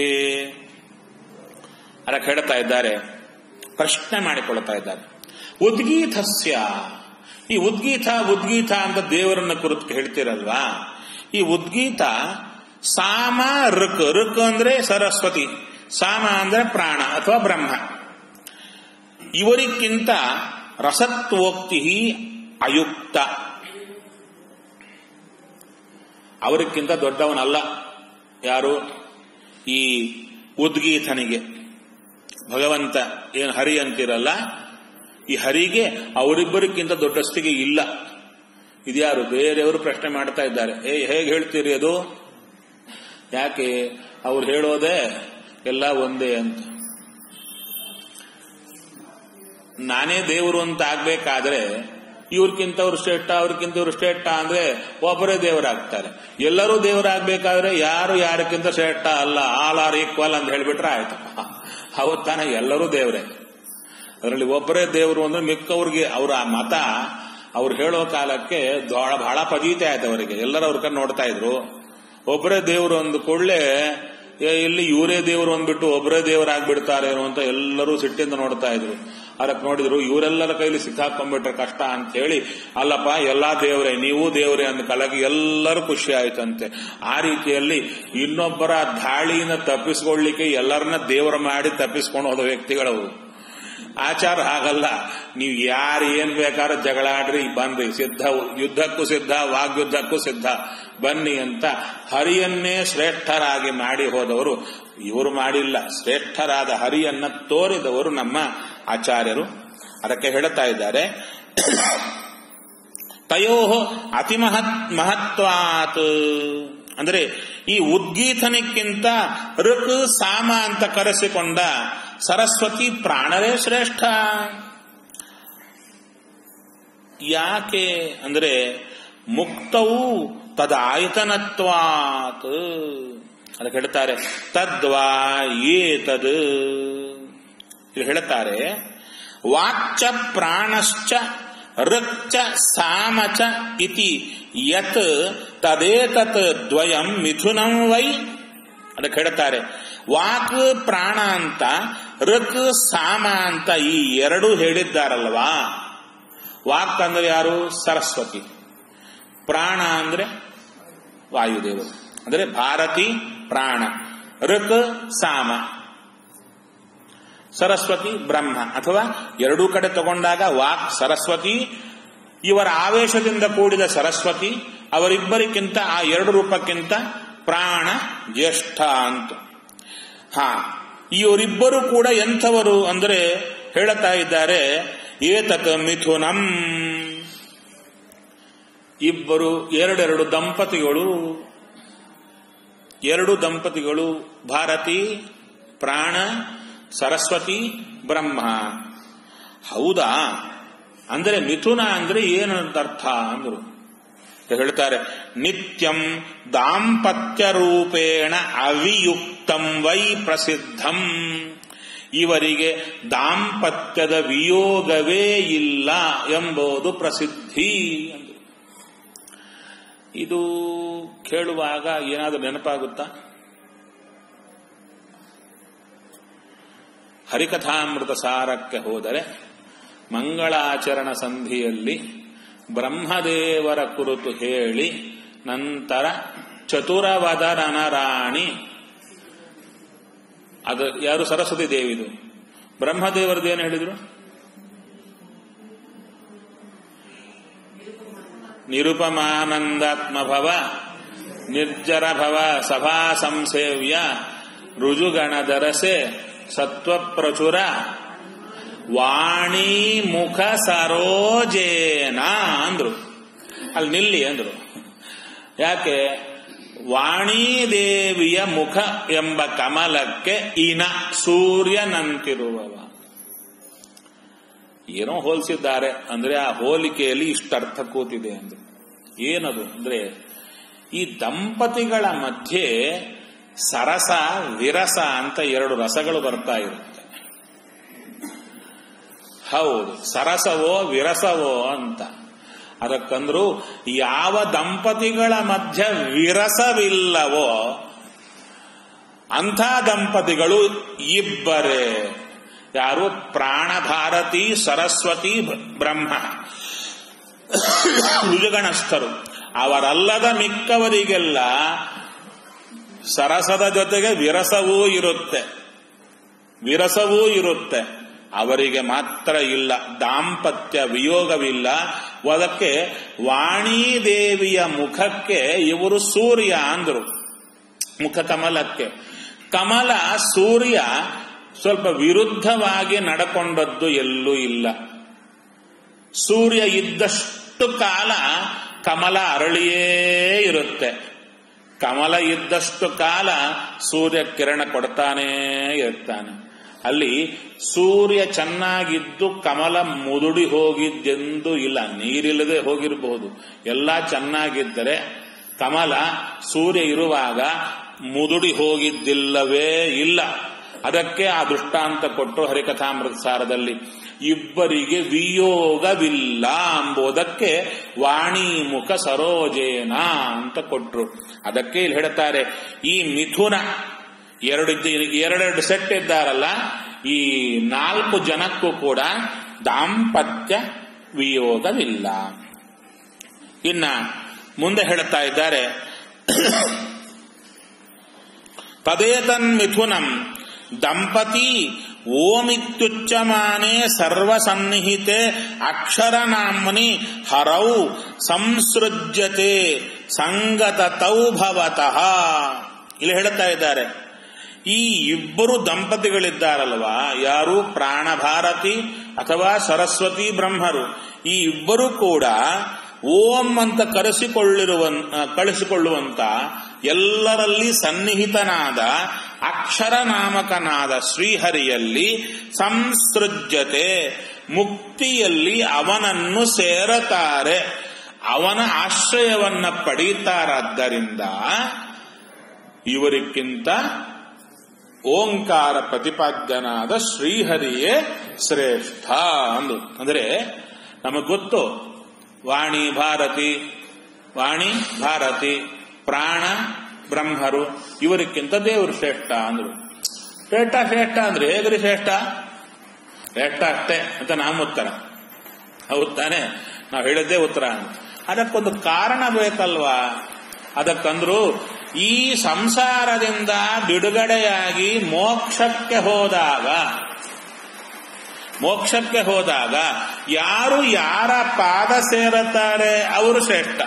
ಅದಕ್ಕೆ ಹೇಳ್ತಾ ಇದ್ದಾರೆ ಪ್ರಶ್ನೆ ಮಾಡಿಕೊಳ್ತಾ ಇದ್ದಾರೆ ಉದ್ಗೀತಸ್ಯ ಈ ಉದ್ಗೀತ ಉದ್ಗೀತ ಅಂತ ದೇವರನ್ನ ಕುರಿತು ಹೇಳ್ತಿರಲ್ವಾ ಈ ಉದ್ಗೀತ ಸಾಮ ಋಕ್ ಋಕ್ ಅಂದ್ರೆ ಸರಸ್ವತಿ ಸಾಮ ಅಂದ್ರೆ ಪ್ರಾಣ ಅಥವಾ ಬ್ರಹ್ಮ ಇವರಿಗಿಂತ ರಸತ್ವೋಕ್ತಿ ಅಯುಕ್ತ ಅವರಿಗಿಂತ ದೊಡ್ಡವನಲ್ಲ ಯಾರು ಈ ಉದ್ಗೀತನಿಗೆ ಭಗವಂತ ಏನು ಹರಿ ಅಂತಿರಲ್ಲ ಈ ಹರಿಗೆ ಅವರಿಬ್ಬರಿಗಿಂತ ದೊಡ್ಡಸ್ತಿಗೆ ಇಲ್ಲ ಇದ್ಯಾರು ಬೇರೆಯವರು ಪ್ರಶ್ನೆ ಮಾಡ್ತಾ ಇದ್ದಾರೆ ಏ ಹೇಗೆ ಹೇಳ್ತೀರಿ ಅದು ಯಾಕೆ ಅವ್ರು ಹೇಳೋದೇ ಎಲ್ಲ ಒಂದೇ ಅಂತ ನಾನೇ ದೇವರು ಅಂತ ಆಗ್ಬೇಕಾದ್ರೆ ಇವ್ರಕ್ಕಿಂತ ಅವ್ರು ಶ್ರೇಷ್ಠ ಅವ್ರಕ್ಕಿಂತ ಇವ್ರು ಶ್ರೇಷ್ಠ ಅಂದ್ರೆ ಒಬ್ಬರೇ ದೇವರಾಗ್ತಾರೆ ಎಲ್ಲರೂ ದೇವರಾಗಬೇಕಾದ್ರೆ ಯಾರು ಯಾರಕ್ಕಿಂತ ಶ್ರೇಷ್ಠ ಅಲ್ಲ ಆಲ್ ಆರ್ ಈಕ್ವಲ್ ಅಂತ ಹೇಳ್ಬಿಟ್ರೆ ಆಯ್ತು ಅವತ್ತಾನ ಎಲ್ಲರೂ ದೇವರೇ ಅದರಲ್ಲಿ ಒಬ್ಬರೇ ದೇವರು ಅಂದ್ರೆ ಮಿಕ್ಕವ್ರಿಗೆ ಅವರ ಮತ ಅವ್ರು ಹೇಳೋ ಕಾಲಕ್ಕೆ ದೊಳ ಬಹಳ ಪದೀತೆ ಆಯ್ತು ಅವರಿಗೆ ಎಲ್ಲರೂ ಅವ್ರ ಕಡೆ ನೋಡ್ತಾ ಇದ್ರು ಒಬ್ಬರೇ ದೇವರು ಅಂದ ಕೂಡಲೇ ಇಲ್ಲಿ ಇವರೇ ದೇವರು ಅಂದ್ಬಿಟ್ಟು ಒಬ್ಬರೇ ದೇವರಾಗ್ಬಿಡ್ತಾರೇನೋ ಅಂತ ಎಲ್ಲರೂ ಸಿಟ್ಟಿಂದ ನೋಡ್ತಾ ಇದ್ರು ಅದಕ್ಕೆ ನೋಡಿದ್ರು ಇವರೆಲ್ಲರ ಕೈಲಿ ಸಿಕ್ಕಾಕೊಂಡ್ಬಿಟ್ರೆ ಕಷ್ಟ ಅಂತ ಹೇಳಿ ಅಲ್ಲಪ್ಪ ಎಲ್ಲಾ ದೇವರೇ ನೀವು ದೇವರೇ ಅಂದ ಕಾಲಕ್ಕೆ ಎಲ್ಲರೂ ಖುಷಿ ಆಯ್ತಂತೆ ಆ ರೀತಿಯಲ್ಲಿ ಇನ್ನೊಬ್ಬರ ದಾಳಿನ ತಪ್ಪಿಸ್ಕೊಳ್ಳಿಕ್ಕೆ ಎಲ್ಲರನ್ನ ದೇವರ ಮಾಡಿ ತಪ್ಪಿಸ್ಕೊಂಡು ಹೋದ ವ್ಯಕ್ತಿಗಳವರು ಆಚಾರ ಹಾಗಲ್ಲ ನೀವು ಯಾರು ಏನ್ ಬೇಕಾದ್ರೂ ಜಗಳಾಡ್ರಿ ಬನ್ರಿ ಸಿದ್ಧ ಯುದ್ಧಕ್ಕೂ ಸಿದ್ಧ ವಾಗ್ಯುದ್ಧಕ್ಕೂ ಸಿದ್ಧ ಬನ್ನಿ ಅಂತ ಹರಿಯನ್ನೇ ಶ್ರೇಷ್ಠರಾಗಿ ಮಾಡಿ ಹೋದವರು ಇವರು ಮಾಡಿಲ್ಲ ಶ್ರೇಷ್ಠರಾದ ಹರಿಯನ್ನ ತೋರಿದವರು ನಮ್ಮ ಆಚಾರ್ಯರು ಅದಕ್ಕೆ ಹೇಳ್ತಾ ಇದ್ದಾರೆ ತಯೋ ಅತಿ ಮಹತ್ ಮಹತ್ವಾತ್ ಅಂದ್ರೆ ಈ ಉದ್ಗೀತನಕ್ಕಿಂತ ಋಕ್ ಸಾಮ ಅಂತ ಕರೆಸಿಕೊಂಡ ಸರಸ್ವತಿ ಪ್ರಾಣರೇ ಶ್ರೇಷ್ಠ ಯಾಕೆ ಅಂದ್ರೆ ಮುಕ್ತವು ತದಾಯತನತ್ವಾತ್ ಅದಕ್ಕೆ ಹೇಳ್ತಾರೆ ತದ್ವಾ ಏತದ್ ಇಲ್ಲಿ ಹೇಳ್ತಾರೆ ವಾಕ್ಚ ಪ್ರಾಣಶ್ಚ ಋಕ್ಚ ಸಾಮಚ ಇತಿ ಯತ್ ತದೇತತ್ ದ್ವಯಂ ಮಿಥುನಂ ವೈ ಅದಕ್ಕೆ ಹೇಳ್ತಾರೆ ವಾಕ್ ಪ್ರಾಣ ಅಂತ ಋಕ್ ಸಾಮ ಅಂತ ಈ ಎರಡು ಹೇಳಿದ್ದಾರಲ್ವಾ ವಾಕ್ ಅಂದ್ರೆ ಯಾರು ಸರಸ್ವತಿ ಪ್ರಾಣ ಅಂದ್ರೆ ವಾಯುದೇವರು ಅಂದರೆ ಭಾರತಿ ಪ್ರಾಣ ಋಕ್ ಸಾಮ ಸರಸ್ವತಿ ಬ್ರಹ್ಮ ಅಥವಾ ಎರಡೂ ಕಡೆ ತಗೊಂಡಾಗ ವಾಕ್ ಸರಸ್ವತಿ ಇವರ ಆವೇಶದಿಂದ ಕೂಡಿದ ಸರಸ್ವತಿ ಅವರಿಬ್ಬರಿಗಿಂತ ಆ ಎರಡು ರೂಪಕ್ಕಿಂತ ಪ್ರಾಣ ಜ್ಯೇಷ್ಠ ಅಂತ ಹಾ ಇವರಿಬ್ಬರು ಕೂಡ ಎಂಥವರು ಅಂದರೆ ಹೇಳುತ್ತಾ ಇದ್ದಾರೆ ಏತತ್ ಮಿಥುನಂ ಇಬ್ಬರು ಎರಡೆರಡು ದಂಪತಿಗಳು ಎರಡು ದಂಪತಿಗಳು ಭಾರತಿ ಪ್ರಾಣ ಸರಸ್ವತಿ ಬ್ರಹ್ಮ ಹೌದಾ ಅಂದರೆ ಮಿಥುನ ಅಂದ್ರೆ ಏನಂತ ಅರ್ಥ ಅಂದ್ರು ಹೇಳ್ತಾರೆ ನಿತ್ಯಂ ದಾಂಪತ್ಯ ರೂಪೇಣ ಅವಿಯುಕ್ತಂ ವೈ ಪ್ರಸಿದ್ಧಂ ಇವರಿಗೆ ದಾಂಪತ್ಯದ ವಿಯೋಗವೇ ಇಲ್ಲ ಎಂಬುದು ಪ್ರಸಿದ್ಧಿ ಅಂದ್ರು ಇದು ಕೇಳುವಾಗ ಏನಾದರೂ ನೆನಪಾಗುತ್ತಾ ಹರಿಕಥಾಮೃತ ಸಾರಕ್ಕೆ ಹೋದರೆ ಮಂಗಳಾಚರಣ ಸಂಧಿಯಲ್ಲಿ ಬ್ರಹ್ಮದೇವರ ಕುರಿತು ಹೇಳಿ ನಂತರ ಚತುರವದರನ ರಾಣಿ ಅದು ಯಾರು ಸರಸ್ವತಿ ದೇವಿದು ಬ್ರಹ್ಮದೇವರದ್ದು ಏನು ಹೇಳಿದ್ರು ನಿರುಪಮಾನಂದಾತ್ಮ ಭವ ನಿರ್ಜರ ಭವ ಸಭಾ ಸಂಸೇವ್ಯ ರುಜುಗಣದರಸೆ ಸತ್ವಪ್ರಚುರ ವಾಣಿ ಮುಖ ಸರೋಜೇನ ಅಂದ್ರು ಅಲ್ಲಿ ನಿಲ್ಲಿ ಅಂದ್ರು ಯಾಕೆ ವಾಣಿದೇವಿಯ ಮುಖ ಎಂಬ ಕಮಲಕ್ಕೆ ಇನ ಸೂರ್ಯನಂತಿರುವವ ಏನೋ ಹೋಲಿಸಿದ್ದಾರೆ ಅಂದ್ರೆ ಆ ಹೋಲಿಕೆಯಲ್ಲಿ ಇಷ್ಟರ್ಥ ಕೂತಿದೆ ಅಂದ್ರೆ ಏನದು ಅಂದ್ರೆ ಈ ದಂಪತಿಗಳ ಮಧ್ಯೆ ಸರಸ ವಿರಸ ಅಂತ ಎರಡು ರಸಗಳು ಬರ್ತಾ ಇರುತ್ತೆ ಹೌದು ಸರಸವೋ ವಿರಸವೋ ಅಂತ ಅದಕ್ಕಂದ್ರು ಯಾವ ದಂಪತಿಗಳ ಮಧ್ಯ ವಿರಸವಿಲ್ಲವೋ ಅಂಥ ದಂಪತಿಗಳು ಇಬ್ಬರೇ ಯಾರು ಪ್ರಾಣಭಾರತಿ ಸರಸ್ವತಿ ಬ್ರಹ್ಮ ಭುಜಗಣಸ್ಥರು ಅವರಲ್ಲದ ಮಿಕ್ಕವರಿಗೆಲ್ಲ ಸರಸದ ಜೊತೆಗೆ ವಿರಸವೂ ಇರುತ್ತೆ ವಿರಸವೂ ಇರುತ್ತೆ ಅವರಿಗೆ ಮಾತ್ರ ಇಲ್ಲ ದಾಂಪತ್ಯ ವಿಯೋಗವಿಲ್ಲ ಅದಕ್ಕೆ ವಾಣಿದೇವಿಯ ಮುಖಕ್ಕೆ ಇವರು ಸೂರ್ಯ ಅಂದ್ರು ಮುಖ ಕಮಲಕ್ಕೆ ಕಮಲ ಸೂರ್ಯ ಸ್ವಲ್ಪ ವಿರುದ್ಧವಾಗಿ ನಡ್ಕೊಂಡದ್ದು ಎಲ್ಲೂ ಇಲ್ಲ ಸೂರ್ಯ ಇದ್ದಷ್ಟು ಕಾಲ ಕಮಲ ಅರಳಿಯೇ ಇರುತ್ತೆ ಕಮಲ ಇದ್ದಷ್ಟು ಕಾಲ ಸೂರ್ಯ ಕಿರಣ ಕೊಡ್ತಾನೇ ಇರ್ತಾನೆ ಅಲ್ಲಿ ಸೂರ್ಯ ಚೆನ್ನಾಗಿದ್ದು ಕಮಲ ಮುದುಡಿ ಹೋಗಿದ್ದೆಂದು ಇಲ್ಲ ನೀರಿಲ್ಲದೆ ಹೋಗಿರಬಹುದು ಎಲ್ಲ ಚೆನ್ನಾಗಿದ್ದರೆ ಕಮಲ ಸೂರ್ಯ ಇರುವಾಗ ಮುದುಡಿ ಹೋಗಿದ್ದಿಲ್ಲವೇ ಇಲ್ಲ ಅದಕ್ಕೆ ಆ ದೃಷ್ಟಾಂತ ಕೊಟ್ಟು ಹರಿಕಥಾಮೃತ ಸಾರದಲ್ಲಿ ಇಬ್ಬರಿಗೆ ವಿಯೋಗವಿಲ್ಲ ಎಂಬುದಕ್ಕೆ ವಾಣಿ ಮುಖ ಸರೋಜೇನ ಅಂತ ಕೊಟ್ರು ಅದಕ್ಕೆ ಇಲ್ಲಿ ಹೇಳ್ತಾರೆ ಈ ಮಿಥುನ ಎರಡು ಎರಡೆರಡು ಸೆಟ್ ಇದ್ದಾರಲ್ಲ ಈ ನಾಲ್ಕು ಜನಕ್ಕೂ ಕೂಡ ದಾಂಪತ್ಯ ವಿಯೋಗವಿಲ್ಲ ಇನ್ನ ಮುಂದೆ ಹೇಳುತ್ತಾ ಇದ್ದಾರೆ ತದೇತನ್ಮಿಥುನಂ ದಂಪತಿ ಓಮಿತ್ಯುಚ್ಚಮಾನೆ ಸರ್ವಸನ್ನಿಹಿತೆ ಅಕ್ಷರನಾಮ್ನಿ ಹರೌ ಸಂಸೃಜ್ಯತೆ ಸಂಗತತೌ ಭವತಃ ಇಲ್ಲಿ ಹೇಳುತ್ತಾ ಇದ್ದಾರೆ ಈ ಇಬ್ಬರು ದಂಪತಿಗಳಿದ್ದಾರಲ್ವಾ ಯಾರು ಪ್ರಾಣಭಾರತಿ ಅಥವಾ ಸರಸ್ವತಿ ಬ್ರಹ್ಮರು ಈ ಇಬ್ಬರು ಕೂಡ ಓಂ ಅಂತ ಕರೆಸಿಕೊಳ್ಳಿರುವ ಕಳಿಸಿಕೊಳ್ಳುವಂತ ಎಲ್ಲರಲ್ಲಿ ಸನ್ನಿಹಿತನಾದ ಅಕ್ಷರ ನಾಮಕನಾದ ಶ್ರೀಹರಿಯಲ್ಲಿ ಸಂಸೃಜ್ಯತೆ ಮುಕ್ತಿಯಲ್ಲಿ ಅವನನ್ನು ಸೇರತಾರೆ ಅವನ ಆಶ್ರಯವನ್ನ ಪಡೀತಾರಾದ್ದರಿಂದ ಇವರಿಗಿಂತ ಓಂಕಾರ ಪ್ರತಿಪಾದ್ಯನಾದ ಶ್ರೀಹರಿಯೇ ಶ್ರೇಷ್ಠ ಅಂದು ಅಂದರೆ ನಮಗ್ ಗೊತ್ತು ವಾಣಿ ಭಾರತಿ ವಾಣಿ ಭಾರತಿ ಪ್ರಾಣ ಬ್ರಹ್ಮರು ಇವರಿಗಿಂತ ದೇವರು ಶ್ರೇಷ್ಠ ಅಂದ್ರು ಶ್ರೇಷ್ಠ ಶ್ರೇಷ್ಠ ಅಂದ್ರೆ ಹೇಗ್ರಿ ಶ್ರೇಷ್ಠ ಶ್ರೇಷ್ಠ ಅಷ್ಟೇ ಅಂತ ನಮ್ಮ ಉತ್ತರ ಹೌದು ತಾನೆ ನಾವು ಹೇಳಿದ್ದೇ ಉತ್ತರ ಅಂತ ಅದಕ್ಕೊಂದು ಕಾರಣ ಬೇಕಲ್ವಾ ಅದಕ್ಕಂದ್ರು ಈ ಸಂಸಾರದಿಂದ ಬಿಡುಗಡೆಯಾಗಿ ಮೋಕ್ಷಕ್ಕೆ ಹೋದಾಗ ಮೋಕ್ಷಕ್ಕೆ ಹೋದಾಗ ಯಾರು ಯಾರ ಪಾದ ಸೇರುತ್ತಾರೆ ಅವರು ಶ್ರೇಷ್ಠ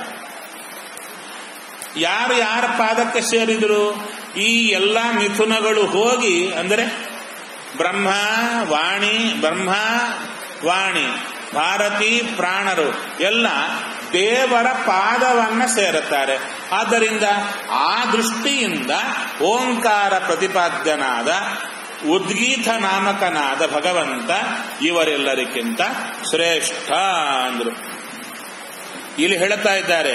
ಯಾರು ಯಾರ ಪಾದಕ್ಕೆ ಸೇರಿದ್ರು ಈ ಎಲ್ಲ ಮಿಥುನಗಳು ಹೋಗಿ ಅಂದರೆ ಬ್ರಹ್ಮ ವಾಣಿ ಬ್ರಹ್ಮ ವಾಣಿ ಭಾರತಿ ಪ್ರಾಣರು ಎಲ್ಲ ದೇವರ ಪಾದವನ್ನ ಸೇರುತ್ತಾರೆ ಆದ್ದರಿಂದ ಆ ದೃಷ್ಟಿಯಿಂದ ಓಂಕಾರ ಪ್ರತಿಪಾದ್ಯನಾದ ಉದ್ಗೀತ ನಾಮಕನಾದ ಭಗವಂತ ಇವರೆಲ್ಲರಿಗಿಂತ ಶ್ರೇಷ್ಠ ಅಂದ್ರು ಇಲ್ಲಿ ಹೇಳ್ತಾ ಇದ್ದಾರೆ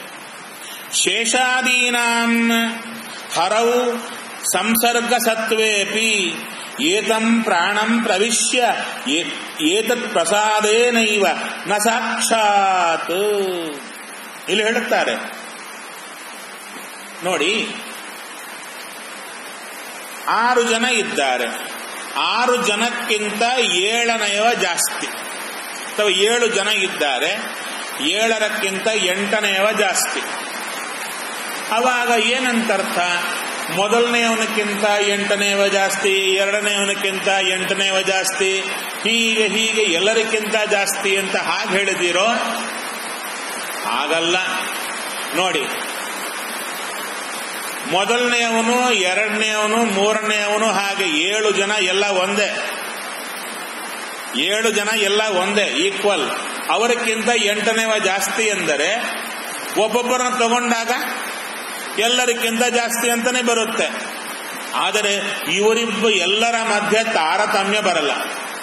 ಶೇಷಾದೀನಾಂ ಹರೌ ಸಂಸರ್ಗ ಸತ್ವೇಪಿ ಏತಂ ಪ್ರಾಣಂ ಪ್ರವಿಶ್ಯ ಏತತ್ ಪ್ರಸಾದೇನೈವ ನ ಸಾಕ್ಷಾತ್ ಇಲ್ಲಿ ಹೇಳುತ್ತಾರೆ ನೋಡಿ ಆರು ಜನ ಇದ್ದಾರೆ ಆರು ಜನಕ್ಕಿಂತ ಏಳನೆಯವ ಜಾಸ್ತಿ ಅಥವಾ ಏಳು ಜನ ಇದ್ದಾರೆ ಏಳರಕ್ಕಿಂತ ಎಂಟನೆಯವ ಜಾಸ್ತಿ ಅವಾಗ ಏನಂತರ್ಥ ಮೊದಲನೆಯವನಕ್ಕಿಂತ ಎಂಟನೆಯವ ಜಾಸ್ತಿ ಎರಡನೆಯವನಕ್ಕಿಂತ ಎಂಟನೆಯವ ಜಾಸ್ತಿ ಹೀಗೆ ಹೀಗೆ ಎಲ್ಲರಿಗಿಂತ ಜಾಸ್ತಿ ಅಂತ ಹಾಗೆ ಹೇಳಿದಿರೋ ಹಾಗಲ್ಲ ನೋಡಿ ಮೊದಲನೆಯವನು ಎರಡನೆಯವನು ಮೂರನೆಯವನು ಹಾಗೆ ಏಳು ಜನ ಎಲ್ಲ ಒಂದೇ ಏಳು ಜನ ಎಲ್ಲ ಒಂದೇ ಈಕ್ವಲ್ ಅವರಕ್ಕಿಂತ ಎಂಟನೇವ ಜಾಸ್ತಿ ಎಂದರೆ ಒಬ್ಬೊಬ್ಬರನ್ನು ತಗೊಂಡಾಗ ಎಲ್ಲರಿಗಿಂತ ಜಾಸ್ತಿ ಅಂತಾನೆ ಬರುತ್ತೆ ಆದರೆ ಇವರಿಬ್ಬ ಎಲ್ಲರ ಮಧ್ಯೆ ತಾರತಮ್ಯ ಬರಲ್ಲ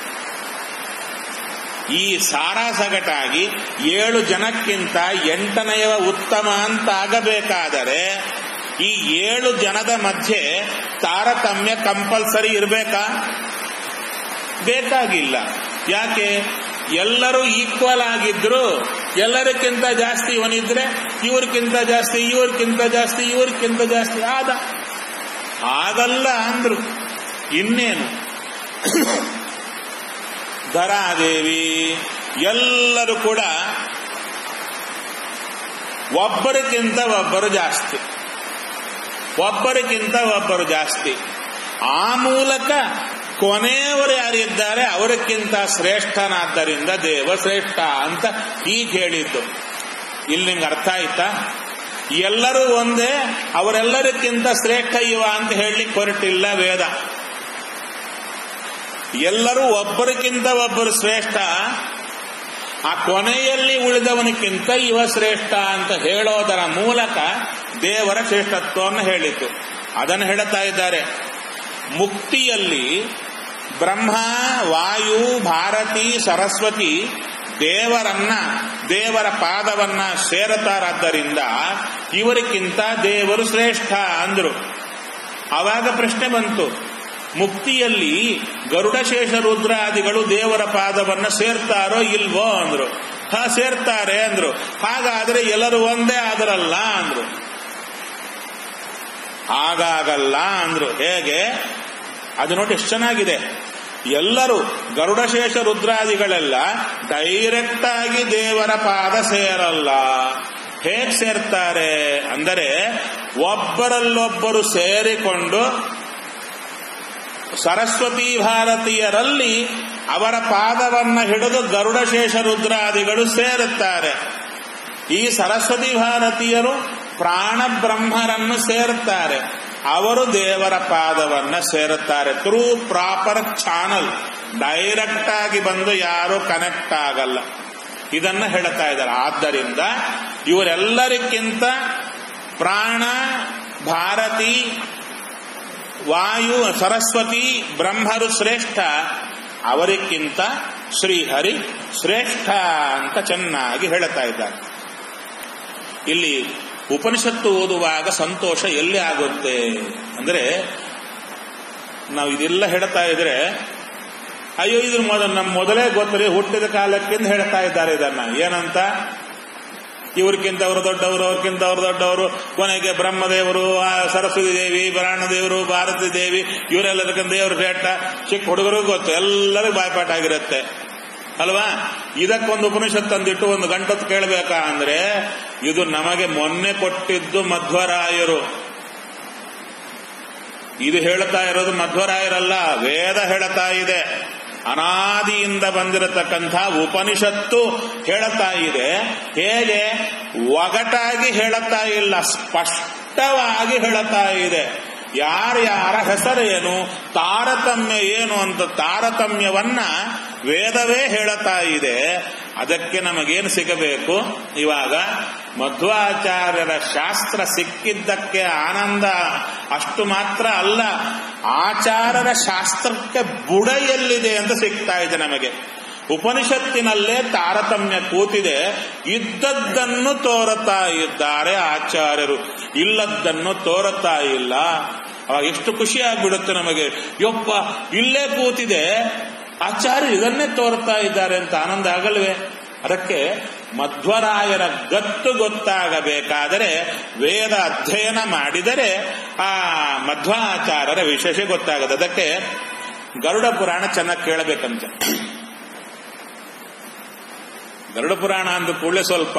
ಈ ಸಾರಾಸಗಟಾಗಿ ಏಳು ಜನಕ್ಕಿಂತ ಎಂಟನೆಯವ ಉತ್ತಮ ಅಂತ ಆಗಬೇಕಾದರೆ ಈ ಏಳು ಜನದ ಮಧ್ಯೆ ತಾರತಮ್ಯ ಕಂಪಲ್ಸರಿ ಇರಬೇಕಾ ಬೇಕಾಗಿಲ್ಲ ಯಾಕೆ ಎಲ್ಲರೂ ಈಕ್ವಲ್ ಆಗಿದ್ರು ಎಲ್ಲರಿಗಿಂತ ಜಾಸ್ತಿ ಇವನಿದ್ರೆ ಇವ್ರಿಗಿಂತ ಜಾಸ್ತಿ ಇವ್ರಿಗಿಂತ ಜಾಸ್ತಿ ಇವ್ರಿಗಿಂತ ಜಾಸ್ತಿ ಆದ ಆಗಲ್ಲ ಅಂದ್ರು ಇನ್ನೇನು ಧರಾದೇವಿ ಎಲ್ಲರೂ ಕೂಡ ಒಬ್ಬರಿಗಿಂತ ಒಬ್ಬರು ಜಾಸ್ತಿ ಒಬ್ಬರಿಗಿಂತ ಒಬ್ಬರು ಜಾಸ್ತಿ ಆ ಮೂಲಕ ಕೊನೆಯವರು ಯಾರಿದ್ದಾರೆ ಅವರಕ್ಕಿಂತ ಶ್ರೇಷ್ಠನಾದ್ದರಿಂದ ದೇವ ಶ್ರೇಷ್ಠ ಅಂತ ಈಗ ಹೇಳಿದ್ದು ಇಲ್ಲಿ ನಿಮ್ಗೆ ಅರ್ಥ ಆಯ್ತಾ ಎಲ್ಲರೂ ಒಂದೇ ಅವರೆಲ್ಲರಿಗಿಂತ ಶ್ರೇಷ್ಠ ಇವ ಅಂತ ಹೇಳಲಿಕ್ಕೆ ಹೊರಟಿಲ್ಲ ವೇದ ಎಲ್ಲರೂ ಒಬ್ಬರಿಗಿಂತ ಒಬ್ಬರು ಶ್ರೇಷ್ಠ ಆ ಕೊನೆಯಲ್ಲಿ ಉಳಿದವನಿಗಿಂತ ಇವ ಶ್ರೇಷ್ಠ ಅಂತ ಹೇಳೋದರ ಮೂಲಕ ದೇವರ ಶ್ರೇಷ್ಠತ್ವವನ್ನು ಹೇಳಿತು ಅದನ್ನು ಹೇಳುತ್ತಾ ಇದ್ದಾರೆ ಮುಕ್ತಿಯಲ್ಲಿ ಬ್ರಹ್ಮ ವಾಯು ಭಾರತಿ ಸರಸ್ವತಿ ದೇವರನ್ನ ದೇವರ ಪಾದವನ್ನ ಸೇರುತ್ತಾರಾದ್ದರಿಂದ ಇವರಿಗಿಂತ ದೇವರು ಶ್ರೇಷ್ಠ ಅಂದ್ರು ಆವಾಗ ಪ್ರಶ್ನೆ ಬಂತು ಮುಕ್ತಿಯಲ್ಲಿ ಗರುಡಶೇಷ ರುದ್ರಾದಿಗಳು ದೇವರ ಪಾದವನ್ನ ಸೇರ್ತಾರೋ ಇಲ್ವೋ ಅಂದ್ರು ಹಾ ಸೇರ್ತಾರೆ ಅಂದ್ರು ಹಾಗಾದ್ರೆ ಎಲ್ಲರೂ ಒಂದೇ ಆದರಲ್ಲ ಅಂದ್ರು ಹಾಗಾಗಲ್ಲ ಅಂದ್ರು ಹೇಗೆ ಅದು ನೋಡಿ ಎಷ್ಟು ಚೆನ್ನಾಗಿದೆ ಎಲ್ಲರೂ ಗರುಡಶೇಷ ರುದ್ರಾದಿಗಳೆಲ್ಲ ಡೈರೆಕ್ಟ್ ಆಗಿ ದೇವರ ಪಾದ ಸೇರಲ್ಲ ಹೇಗೆ ಸೇರ್ತಾರೆ ಅಂದರೆ ಒಬ್ಬರಲ್ಲೊಬ್ಬರು ಸೇರಿಕೊಂಡು ಸರಸ್ವತಿ ಭಾರತೀಯರಲ್ಲಿ ಅವರ ಪಾದವನ್ನ ಹಿಡಿದು ಗರುಡಶೇಷ ರುದ್ರಾದಿಗಳು ಸೇರುತ್ತಾರೆ ಈ ಸರಸ್ವತಿ ಭಾರತೀಯರು ಪ್ರಾಣ ಬ್ರಹ್ಮರನ್ನು ಸೇರುತ್ತಾರೆ ಅವರು ದೇವರ ಪಾದವನ್ನ ಸೇರುತ್ತಾರೆ ಥ್ರೂ ಪ್ರಾಪರ್ ಚಾನಲ್ ಡೈರೆಕ್ಟ್ ಆಗಿ ಬಂದು ಯಾರು ಕನೆಕ್ಟ್ ಆಗಲ್ಲ ಇದನ್ನ ಹೇಳ್ತಾ ಇದ್ದಾರೆ ಆದ್ದರಿಂದ ಇವರೆಲ್ಲರಿಗಿಂತ ಪ್ರಾಣ ಭಾರತಿ ವಾಯು ಸರಸ್ವತಿ ಬ್ರಹ್ಮರು ಶ್ರೇಷ್ಠ ಅವರಿಗಿಂತ ಶ್ರೀಹರಿ ಶ್ರೇಷ್ಠ ಅಂತ ಚೆನ್ನಾಗಿ ಹೇಳುತ್ತಾ ಇದ್ದಾರೆ ಇಲ್ಲಿ ಉಪನಿಷತ್ತು ಓದುವಾಗ ಸಂತೋಷ ಎಲ್ಲಿ ಆಗುತ್ತೆ ಅಂದ್ರೆ ನಾವು ಇದೆಲ್ಲ ಹೇಳ್ತಾ ಇದ್ರೆ ಅಯ್ಯೋ ಇದ್ರ ಮೊದಲು ನಮ್ಮ ಮೊದಲೇ ಗೊತ್ತರಿ ಹುಟ್ಟಿದ ಕಾಲಕ್ಕಿಂತ ಹೇಳ್ತಾ ಇದ್ದಾರೆ ಇದನ್ನ ಏನಂತ ಇವ್ರಿಗಿಂತ ಅವರು ದೊಡ್ಡವರು ಅವ್ರಿಗಿಂತ ಅವರು ದೊಡ್ಡವರು ಕೊನೆಗೆ ಬ್ರಹ್ಮದೇವರು ಆ ಸರಸ್ವತಿ ದೇವಿ ಬರಾಣ ದೇವರು ಭಾರತಿ ದೇವಿ ಇವರೆಲ್ಲದಕ್ಕಿಂತ ದೇವರು ಶ್ರೇಷ್ಠ ಚಿಕ್ಕ ಹುಡುಗರಿಗೂ ಗೊತ್ತು ಎಲ್ಲರಿಗೂ ಬಾಯ್ಪಾಠ ಆಗಿರುತ್ತೆ ಅಲ್ವಾ ಇದಕ್ಕೊಂದು ಉಪನಿಷತ್ ತಂದಿಟ್ಟು ಒಂದು ಗಂಟತ್ತು ಕೇಳಬೇಕಾ ಅಂದ್ರೆ ಇದು ನಮಗೆ ಮೊನ್ನೆ ಕೊಟ್ಟಿದ್ದು ಮಧ್ವರಾಯರು ಇದು ಹೇಳ್ತಾ ಇರೋದು ಮಧ್ವರಾಯರಲ್ಲ ವೇದ ಹೇಳ್ತಾ ಇದೆ ಅನಾದಿಯಿಂದ ಬಂದಿರತಕ್ಕಂಥ ಉಪನಿಷತ್ತು ಹೇಳುತ್ತಾ ಇದೆ ಹೇಗೆ ಒಗಟಾಗಿ ಹೇಳುತ್ತಾ ಇಲ್ಲ ಸ್ಪಷ್ಟವಾಗಿ ಹೇಳುತ್ತಾ ಇದೆ ಯಾರ್ಯಾರ ಹೆಸರೇನು ತಾರತಮ್ಯ ಏನು ಅಂತ ತಾರತಮ್ಯವನ್ನ ವೇದವೇ ಹೇಳುತ್ತಾ ಇದೆ ಅದಕ್ಕೆ ನಮಗೇನು ಸಿಗಬೇಕು ಇವಾಗ ಮಧ್ವಾಚಾರ್ಯರ ಶಾಸ್ತ್ರ ಸಿಕ್ಕಿದ್ದಕ್ಕೆ ಆನಂದ ಅಷ್ಟು ಮಾತ್ರ ಅಲ್ಲ ಆಚಾರ್ಯರ ಶಾಸ್ತ್ರಕ್ಕೆ ಬುಡ ಎಲ್ಲಿದೆ ಅಂತ ಸಿಗ್ತಾ ಇದೆ ನಮಗೆ ಉಪನಿಷತ್ತಿನಲ್ಲೇ ತಾರತಮ್ಯ ಕೂತಿದೆ ಇದ್ದದ್ದನ್ನು ತೋರುತ್ತಾ ಇದ್ದಾರೆ ಆಚಾರ್ಯರು ಇಲ್ಲದ್ದನ್ನು ತೋರುತ್ತಾ ಇಲ್ಲ ಅವಾಗ ಎಷ್ಟು ಖುಷಿ ಆಗ್ಬಿಡುತ್ತೆ ನಮಗೆ ಯೊಪ್ಪ ಇಲ್ಲೇ ಕೂತಿದೆ ಆಚಾರ್ಯ ಇದನ್ನೇ ತೋರ್ತಾ ಇದ್ದಾರೆ ಅಂತ ಆನಂದ ಆಗಲ್ವೇ ಅದಕ್ಕೆ ಮಧ್ವರಾಯರ ಗತ್ತು ಗೊತ್ತಾಗಬೇಕಾದರೆ ವೇದ ಅಧ್ಯಯನ ಮಾಡಿದರೆ ಆ ಮಧ್ವಾಚಾರ್ಯರ ವಿಶೇಷ ಗೊತ್ತಾಗದು ಅದಕ್ಕೆ ಗರುಡ ಪುರಾಣ ಚೆನ್ನಾಗಿ ಕೇಳಬೇಕಂತೆ ಗರುಡ ಪುರಾಣ ಅಂದ ಕೂಡಲೇ ಸ್ವಲ್ಪ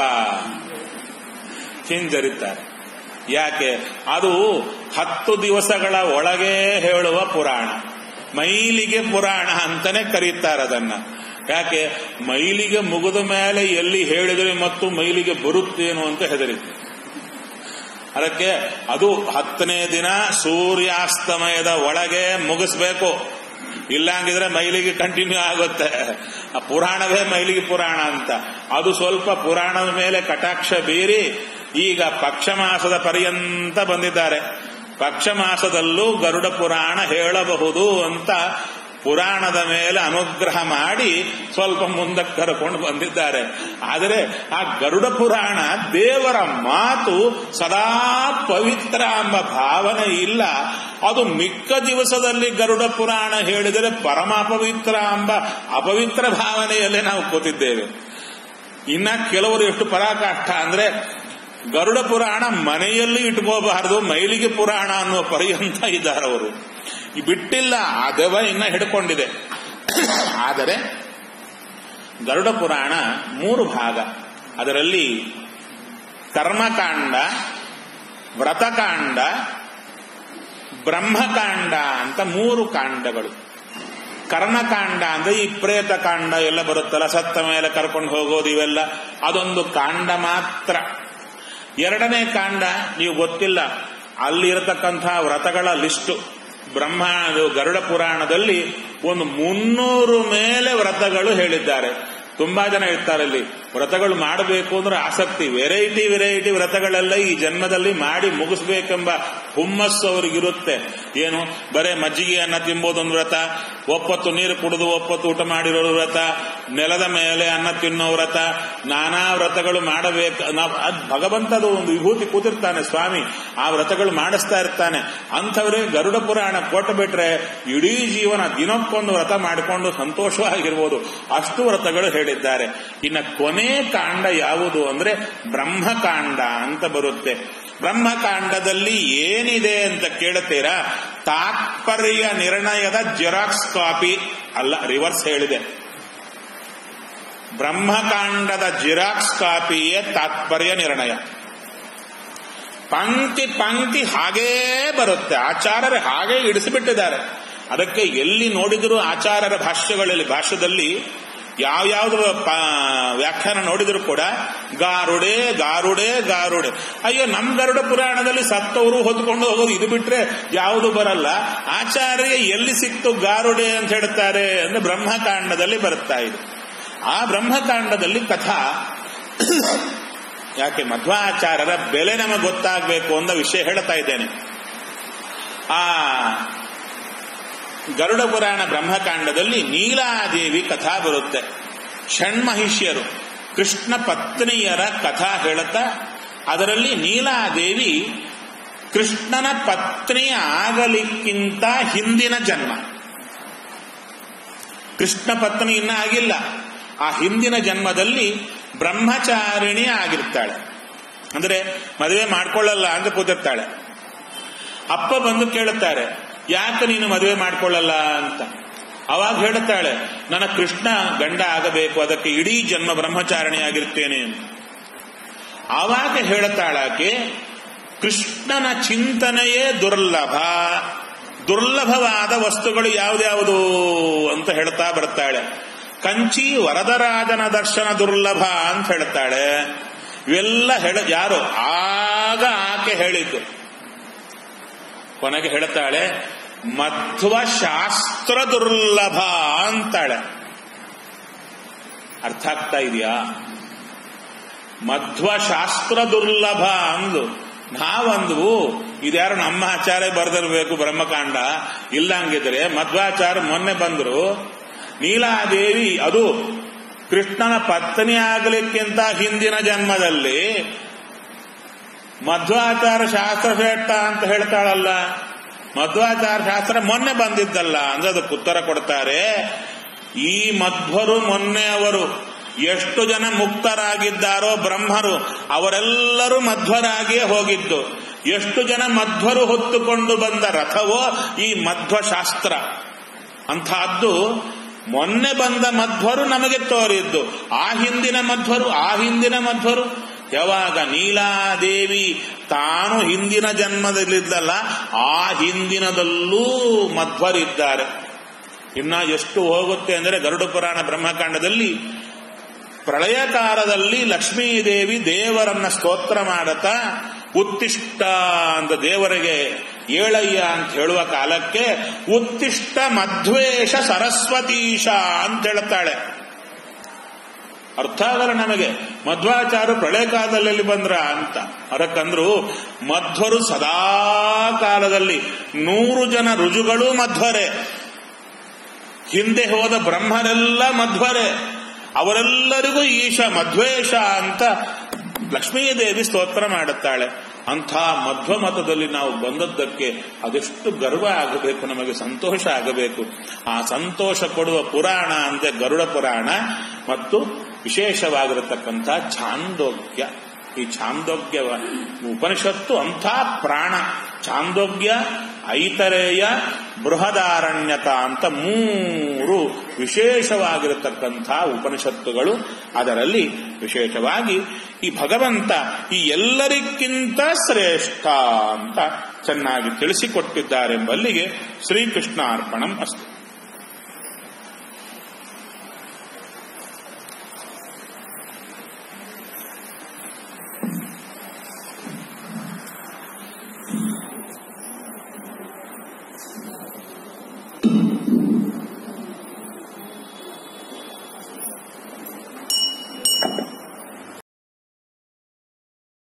ಹಿಂಜರಿತಾರೆ ಯಾಕೆ ಅದು ಹತ್ತು ದಿವಸಗಳ ಒಳಗೆ ಹೇಳುವ ಪುರಾಣ ಮೈಲಿಗೆ ಪುರಾಣ ಅಂತಾನೆ ಕರೀತಾರೆ ಅದನ್ನ ಯಾಕೆ ಮೈಲಿಗೆ ಮುಗಿದ ಮೇಲೆ ಎಲ್ಲಿ ಹೇಳಿದರೆ ಮತ್ತು ಮೈಲಿಗೆ ಬರುತ್ತೇನೋ ಅಂತ ಹೆದರಿತು ಅದಕ್ಕೆ ಅದು ಹತ್ತನೇ ದಿನ ಸೂರ್ಯಾಸ್ತಮಯದ ಒಳಗೆ ಮುಗಿಸ್ಬೇಕು ಇಲ್ಲಾಂಗಿದ್ರೆ ಮೈಲಿಗೆ ಕಂಟಿನ್ಯೂ ಆಗುತ್ತೆ ಆ ಪುರಾಣವೇ ಮೈಲಿಗೆ ಪುರಾಣ ಅಂತ ಅದು ಸ್ವಲ್ಪ ಪುರಾಣದ ಮೇಲೆ ಕಟಾಕ್ಷ ಬೀರಿ ಈಗ ಪಕ್ಷ ಮಾಸದ ಪರ್ಯಂತ ಬಂದಿದ್ದಾರೆ ಪಕ್ಷ ಮಾಸದಲ್ಲೂ ಗರುಡ ಪುರಾಣ ಹೇಳಬಹುದು ಅಂತ ಪುರಾಣದ ಮೇಲೆ ಅನುಗ್ರಹ ಮಾಡಿ ಸ್ವಲ್ಪ ಮುಂದಕ್ಕೆ ಕರ್ಕೊಂಡು ಬಂದಿದ್ದಾರೆ ಆದರೆ ಆ ಗರುಡ ಪುರಾಣ ದೇವರ ಮಾತು ಸದಾ ಪವಿತ್ರ ಎಂಬ ಭಾವನೆ ಇಲ್ಲ ಅದು ಮಿಕ್ಕ ದಿವಸದಲ್ಲಿ ಗರುಡ ಪುರಾಣ ಹೇಳಿದರೆ ಪರಮ ಅಪವಿತ್ರ ಎಂಬ ಅಪವಿತ್ರ ಭಾವನೆಯಲ್ಲೇ ನಾವು ಕೂತಿದ್ದೇವೆ ಇನ್ನ ಕೆಲವರು ಎಷ್ಟು ಪರಾಕಾಷ್ಠ ಅಂದ್ರೆ ಗರುಡ ಪುರಾಣ ಮನೆಯಲ್ಲಿ ಇಟ್ಕೋಬಾರದು ಮೈಲಿಗೆ ಪುರಾಣ ಅನ್ನುವ ಪರ್ಯಂತ ಇದ್ದಾರೆ ಅವರು ಬಿಟ್ಟಿಲ್ಲ ಆ ದೆವ ಇನ್ನ ಹಿಡ್ಕೊಂಡಿದೆ ಆದರೆ ಗರುಡ ಪುರಾಣ ಮೂರು ಭಾಗ ಅದರಲ್ಲಿ ಕರ್ಮಕಾಂಡ ವ್ರತಕಾಂಡ ಬ್ರಹ್ಮಕಾಂಡ ಅಂತ ಮೂರು ಕಾಂಡಗಳು ಕರ್ಮಕಾಂಡ ಅಂದ್ರೆ ಈ ಪ್ರೇತ ಕಾಂಡ ಎಲ್ಲ ಬರುತ್ತಲ್ಲ ಸತ್ತ ಮೇಲೆ ಕರ್ಕೊಂಡು ಹೋಗೋದು ಇವೆಲ್ಲ ಅದೊಂದು ಕಾಂಡ ಮಾತ್ರ ಎರಡನೇ ಕಾಂಡ ನೀವು ಗೊತ್ತಿಲ್ಲ ಅಲ್ಲಿರತಕ್ಕಂಥ ವ್ರತಗಳ ಲಿಸ್ಟು ಬ್ರಹ್ಮ ಗರುಡ ಪುರಾಣದಲ್ಲಿ ಒಂದು ಮುನ್ನೂರು ಮೇಲೆ ವ್ರತಗಳು ಹೇಳಿದ್ದಾರೆ ತುಂಬಾ ಜನ ಇರ್ತಾರೆ ಅಲ್ಲಿ ವ್ರತಗಳು ಮಾಡಬೇಕು ಅಂದ್ರೆ ಆಸಕ್ತಿ ವೆರೈಟಿ ವೆರೈಟಿ ವ್ರತಗಳೆಲ್ಲ ಈ ಜನ್ಮದಲ್ಲಿ ಮಾಡಿ ಮುಗಿಸ್ಬೇಕೆಂಬ ಹುಮ್ಮಸ್ಸು ಅವ್ರಿಗಿರುತ್ತೆ ಏನು ಬರೇ ಮಜ್ಜಿಗೆ ಅನ್ನ ತಿಂಬೋದೊಂದು ವ್ರತ ಒಪ್ಪತ್ತು ನೀರು ಕುಡಿದು ಒಪ್ಪತ್ತು ಊಟ ಮಾಡಿರೋ ವ್ರತ ನೆಲದ ಮೇಲೆ ಅನ್ನ ತಿನ್ನೋ ವ್ರತ ನಾನಾ ವ್ರತಗಳು ಮಾಡಬೇಕು ನಾವು ಅದ್ ಭಗವಂತದು ಒಂದು ವಿಭೂತಿ ಕೂತಿರ್ತಾನೆ ಸ್ವಾಮಿ ಆ ವ್ರತಗಳು ಮಾಡಿಸ್ತಾ ಇರ್ತಾನೆ ಅಂಥವ್ರಿಗೆ ಗರುಡ ಪುರಾಣ ಕೊಟ್ಟು ಬಿಟ್ರೆ ಇಡೀ ಜೀವನ ದಿನಕ್ಕೊಂದು ವ್ರತ ಮಾಡಿಕೊಂಡು ಸಂತೋಷವಾಗಿರ್ಬೋದು ಅಷ್ಟು ವ್ರತಗಳು ಹೇಳಿದ್ದಾರೆ ಇನ್ನ ಕೊನೆ ಕಾಂಡ ಯಾವುದು ಅಂದ್ರೆ ಬ್ರಹ್ಮಕಾಂಡ ಅಂತ ಬರುತ್ತೆ ಬ್ರಹ್ಮಕಾಂಡದಲ್ಲಿ ಏನಿದೆ ಅಂತ ಕೇಳುತ್ತೀರಾ ತಾತ್ಪರ್ಯ ನಿರ್ಣಯದ ಜೆರಾಕ್ಸ್ ಕಾಪಿ ಅಲ್ಲ ರಿವರ್ಸ್ ಹೇಳಿದೆ ಬ್ರಹ್ಮಕಾಂಡದ ಜಿರಾಕ್ಸ್ ಕಾಪಿಯೇ ತಾತ್ಪರ್ಯ ನಿರ್ಣಯ ಪಂಕ್ತಿ ಪಂಕ್ತಿ ಹಾಗೇ ಬರುತ್ತೆ ಆಚಾರ್ಯರು ಹಾಗೇ ಇಡಿಸಿಬಿಟ್ಟಿದ್ದಾರೆ ಅದಕ್ಕೆ ಎಲ್ಲಿ ನೋಡಿದರೂ ಆಚಾರ್ಯರ ಭಾಷ್ಯಗಳಲ್ಲಿ ಭಾಷ್ಯದಲ್ಲಿ ಯಾವ್ಯಾವ್ದು ವ್ಯಾಖ್ಯಾನ ನೋಡಿದ್ರು ಕೂಡ ಗಾರುಡೆ ಗಾರುಡೆ ಗಾರುಡೆ ಅಯ್ಯೋ ನಮ್ ಗರುಡ ಪುರಾಣದಲ್ಲಿ ಸತ್ತವರು ಹೊತ್ಕೊಂಡು ಹೋಗೋದು ಇದು ಬಿಟ್ರೆ ಯಾವುದು ಬರಲ್ಲ ಆಚಾರ್ಯ ಎಲ್ಲಿ ಸಿಕ್ತು ಗಾರುಡೆ ಅಂತ ಹೇಳ್ತಾರೆ ಅಂದ್ರೆ ಬ್ರಹ್ಮಕಾಂಡದಲ್ಲಿ ಬರುತ್ತಾ ಇದೆ ಆ ಬ್ರಹ್ಮಕಾಂಡದಲ್ಲಿ ಕಥಾ ಯಾಕೆ ಮಧ್ವಾಚಾರ್ಯರ ಬೆಲೆ ನಮಗೆ ಗೊತ್ತಾಗಬೇಕು ಅನ್ನೋ ವಿಷಯ ಹೇಳ್ತಾ ಇದ್ದೇನೆ ಆ ಗರುಡ ಪುರಾಣ ಬ್ರಹ್ಮಕಾಂಡದಲ್ಲಿ ನೀಲಾದೇವಿ ಕಥಾ ಬರುತ್ತೆ ಷಣ್ಮಹಿಷ್ಯರು ಕೃಷ್ಣ ಪತ್ನಿಯರ ಕಥಾ ಹೇಳುತ್ತಾ ಅದರಲ್ಲಿ ನೀಲಾದೇವಿ ಕೃಷ್ಣನ ಪತ್ನಿ ಆಗಲಿಕ್ಕಿಂತ ಹಿಂದಿನ ಜನ್ಮ ಕೃಷ್ಣ ಪತ್ನಿ ಇನ್ನ ಆಗಿಲ್ಲ ಆ ಹಿಂದಿನ ಜನ್ಮದಲ್ಲಿ ಬ್ರಹ್ಮಚಾರಿಣಿ ಆಗಿರ್ತಾಳೆ ಅಂದ್ರೆ ಮದುವೆ ಮಾಡ್ಕೊಳ್ಳಲ್ಲ ಅಂತ ಕೂತಿರ್ತಾಳೆ ಅಪ್ಪ ಬಂದು ಕೇಳುತ್ತಾರೆ ಯಾಕೆ ನೀನು ಮದುವೆ ಮಾಡ್ಕೊಳ್ಳಲ್ಲ ಅಂತ ಅವಾಗ ಹೇಳುತ್ತಾಳೆ ನನ್ನ ಕೃಷ್ಣ ಗಂಡ ಆಗಬೇಕು ಅದಕ್ಕೆ ಇಡೀ ಜನ್ಮ ಬ್ರಹ್ಮಚಾರಣಿ ಆಗಿರ್ತೇನೆ ಅಂತ ಆವಾಗ ಹೇಳುತ್ತಾಳಾಕೆ ಕೃಷ್ಣನ ಚಿಂತನೆಯೇ ದುರ್ಲಭ ದುರ್ಲಭವಾದ ವಸ್ತುಗಳು ಯಾವ್ದ್ಯಾವುದು ಅಂತ ಹೇಳ್ತಾ ಬರ್ತಾಳೆ ಕಂಚಿ ವರದರಾಜನ ದರ್ಶನ ದುರ್ಲಭ ಅಂತ ಹೇಳ್ತಾಳೆ ಇವೆಲ್ಲ ಹೇಳ ಯಾರು ಆಗ ಆಕೆ ಹೇಳಿದ್ದು ಕೊನೆಗೆ ಹೇಳ್ತಾಳೆ ಮಧ್ವ ಶಾಸ್ತ್ರ ದುರ್ಲಭ ಅಂತಾಳೆ ಅರ್ಥ ಆಗ್ತಾ ಇದೆಯಾ ಮಧ್ವ ಶಾಸ್ತ್ರ ದುರ್ಲಭ ಅಂದು ನಾವಂದ್ವು ಇದ್ಯಾರು ನಮ್ಮ ಆಚಾರ್ಯ ಬರೆದಿರ್ಬೇಕು ಬ್ರಹ್ಮಕಾಂಡ ಇಲ್ಲ ಹಂಗಿದ್ರೆ ಮಧ್ವಾಚಾರ್ಯ ಮೊನ್ನೆ ಬಂದ್ರು ನೀಲಾದೇವಿ ಅದು ಕೃಷ್ಣನ ಪತ್ನಿ ಆಗಲಿಕ್ಕಿಂತ ಹಿಂದಿನ ಜನ್ಮದಲ್ಲಿ ಮಧ್ವಾಚಾರ ಶಾಸ್ತ್ರ ಶ್ರೇಷ್ಠ ಅಂತ ಹೇಳ್ತಾಳಲ್ಲ ಮಧ್ವಾಚಾರ ಶಾಸ್ತ್ರ ಮೊನ್ನೆ ಬಂದಿದ್ದಲ್ಲ ಅಂದ್ರೆ ಅದಕ್ಕೆ ಉತ್ತರ ಕೊಡ್ತಾರೆ ಈ ಮಧ್ವರು ಮೊನ್ನೆ ಅವರು ಎಷ್ಟು ಜನ ಮುಕ್ತರಾಗಿದ್ದಾರೋ ಬ್ರಹ್ಮರು ಅವರೆಲ್ಲರೂ ಮಧ್ವರಾಗಿಯೇ ಹೋಗಿದ್ದು ಎಷ್ಟು ಜನ ಮಧ್ವರು ಹೊತ್ತುಕೊಂಡು ಬಂದ ರಥವೋ ಈ ಮಧ್ವಶಾಸ್ತ್ರ ಅಂತಹದ್ದು ಮೊನ್ನೆ ಬಂದ ಮಧ್ವರು ನಮಗೆ ತೋರಿದ್ದು ಆ ಹಿಂದಿನ ಮಧ್ವರು ಆ ಹಿಂದಿನ ಮಧ್ವರು ಯಾವಾಗ ನೀಲಾದೇವಿ ತಾನು ಹಿಂದಿನ ಜನ್ಮದಲ್ಲಿದ್ದಲ್ಲ ಆ ಹಿಂದಿನದಲ್ಲೂ ಮಧ್ವರಿದ್ದಾರೆ ಇನ್ನ ಎಷ್ಟು ಹೋಗುತ್ತೆ ಅಂದರೆ ಗರುಡ ಪುರಾಣ ಬ್ರಹ್ಮಕಾಂಡದಲ್ಲಿ ಪ್ರಳಯ ಕಾಲದಲ್ಲಿ ಲಕ್ಷ್ಮೀದೇವಿ ದೇವರನ್ನ ಸ್ತೋತ್ರ ಮಾಡತಾ ಉತ್ತಿಷ್ಟ ಅಂತ ದೇವರಿಗೆ ಏಳಯ್ಯ ಅಂತ ಹೇಳುವ ಕಾಲಕ್ಕೆ ಉತ್ತಿಷ್ಟ ಮಧ್ವೇಶ ಸರಸ್ವತೀಶ ಅಂತ ಹೇಳ್ತಾಳೆ ಅರ್ಥ ಆಗಲ್ಲ ನಮಗೆ ಮಧ್ವಾಚಾರ್ಯ ಪ್ರಳಯ ಕಾಲದಲ್ಲಿ ಬಂದ್ರ ಅಂತ ಅದಕ್ಕಂದ್ರು ಮಧ್ವರು ಸದಾ ಕಾಲದಲ್ಲಿ ನೂರು ಜನ ರುಜುಗಳು ಮಧ್ವರೇ ಹಿಂದೆ ಹೋದ ಬ್ರಹ್ಮರೆಲ್ಲ ಮಧ್ವರೇ ಅವರೆಲ್ಲರಿಗೂ ಈಶ ಮಧ್ವೇಶ ಅಂತ ಲಕ್ಷ್ಮೀದೇವಿ ಸ್ತೋತ್ರ ಮಾಡುತ್ತಾಳೆ ಅಂಥ ಮಧ್ವ ಮತದಲ್ಲಿ ನಾವು ಬಂದದ್ದಕ್ಕೆ ಅದೆಷ್ಟು ಗರ್ವ ಆಗಬೇಕು ನಮಗೆ ಸಂತೋಷ ಆಗಬೇಕು ಆ ಸಂತೋಷ ಕೊಡುವ ಪುರಾಣ ಅಂದ್ರೆ ಗರುಡ ಪುರಾಣ ಮತ್ತು ವಿಶೇಷವಾಗಿರತಕ್ಕಂಥ ಛಾಂದೋಗ್ಯ ಈ ಛಾಂದೋಗ್ಯ ಉಪನಿಷತ್ತು ಅಂಥ ಪ್ರಾಣ ಛಾಂದೋಗ್ಯ ಐತರೇಯ ಬೃಹದಾರಣ್ಯಕ ಅಂತ ಮೂರು ವಿಶೇಷವಾಗಿರತಕ್ಕಂಥ ಉಪನಿಷತ್ತುಗಳು ಅದರಲ್ಲಿ ವಿಶೇಷವಾಗಿ ಈ ಭಗವಂತ ಈ ಎಲ್ಲರಿಗಿಂತ ಶ್ರೇಷ್ಠ ಅಂತ ಚೆನ್ನಾಗಿ ತಿಳಿಸಿಕೊಟ್ಟಿದ್ದಾರೆಂಬಲ್ಲಿಗೆ ಶ್ರೀಕೃಷ್ಣ ಅರ್ಪಣಂ ಅಸ್ತು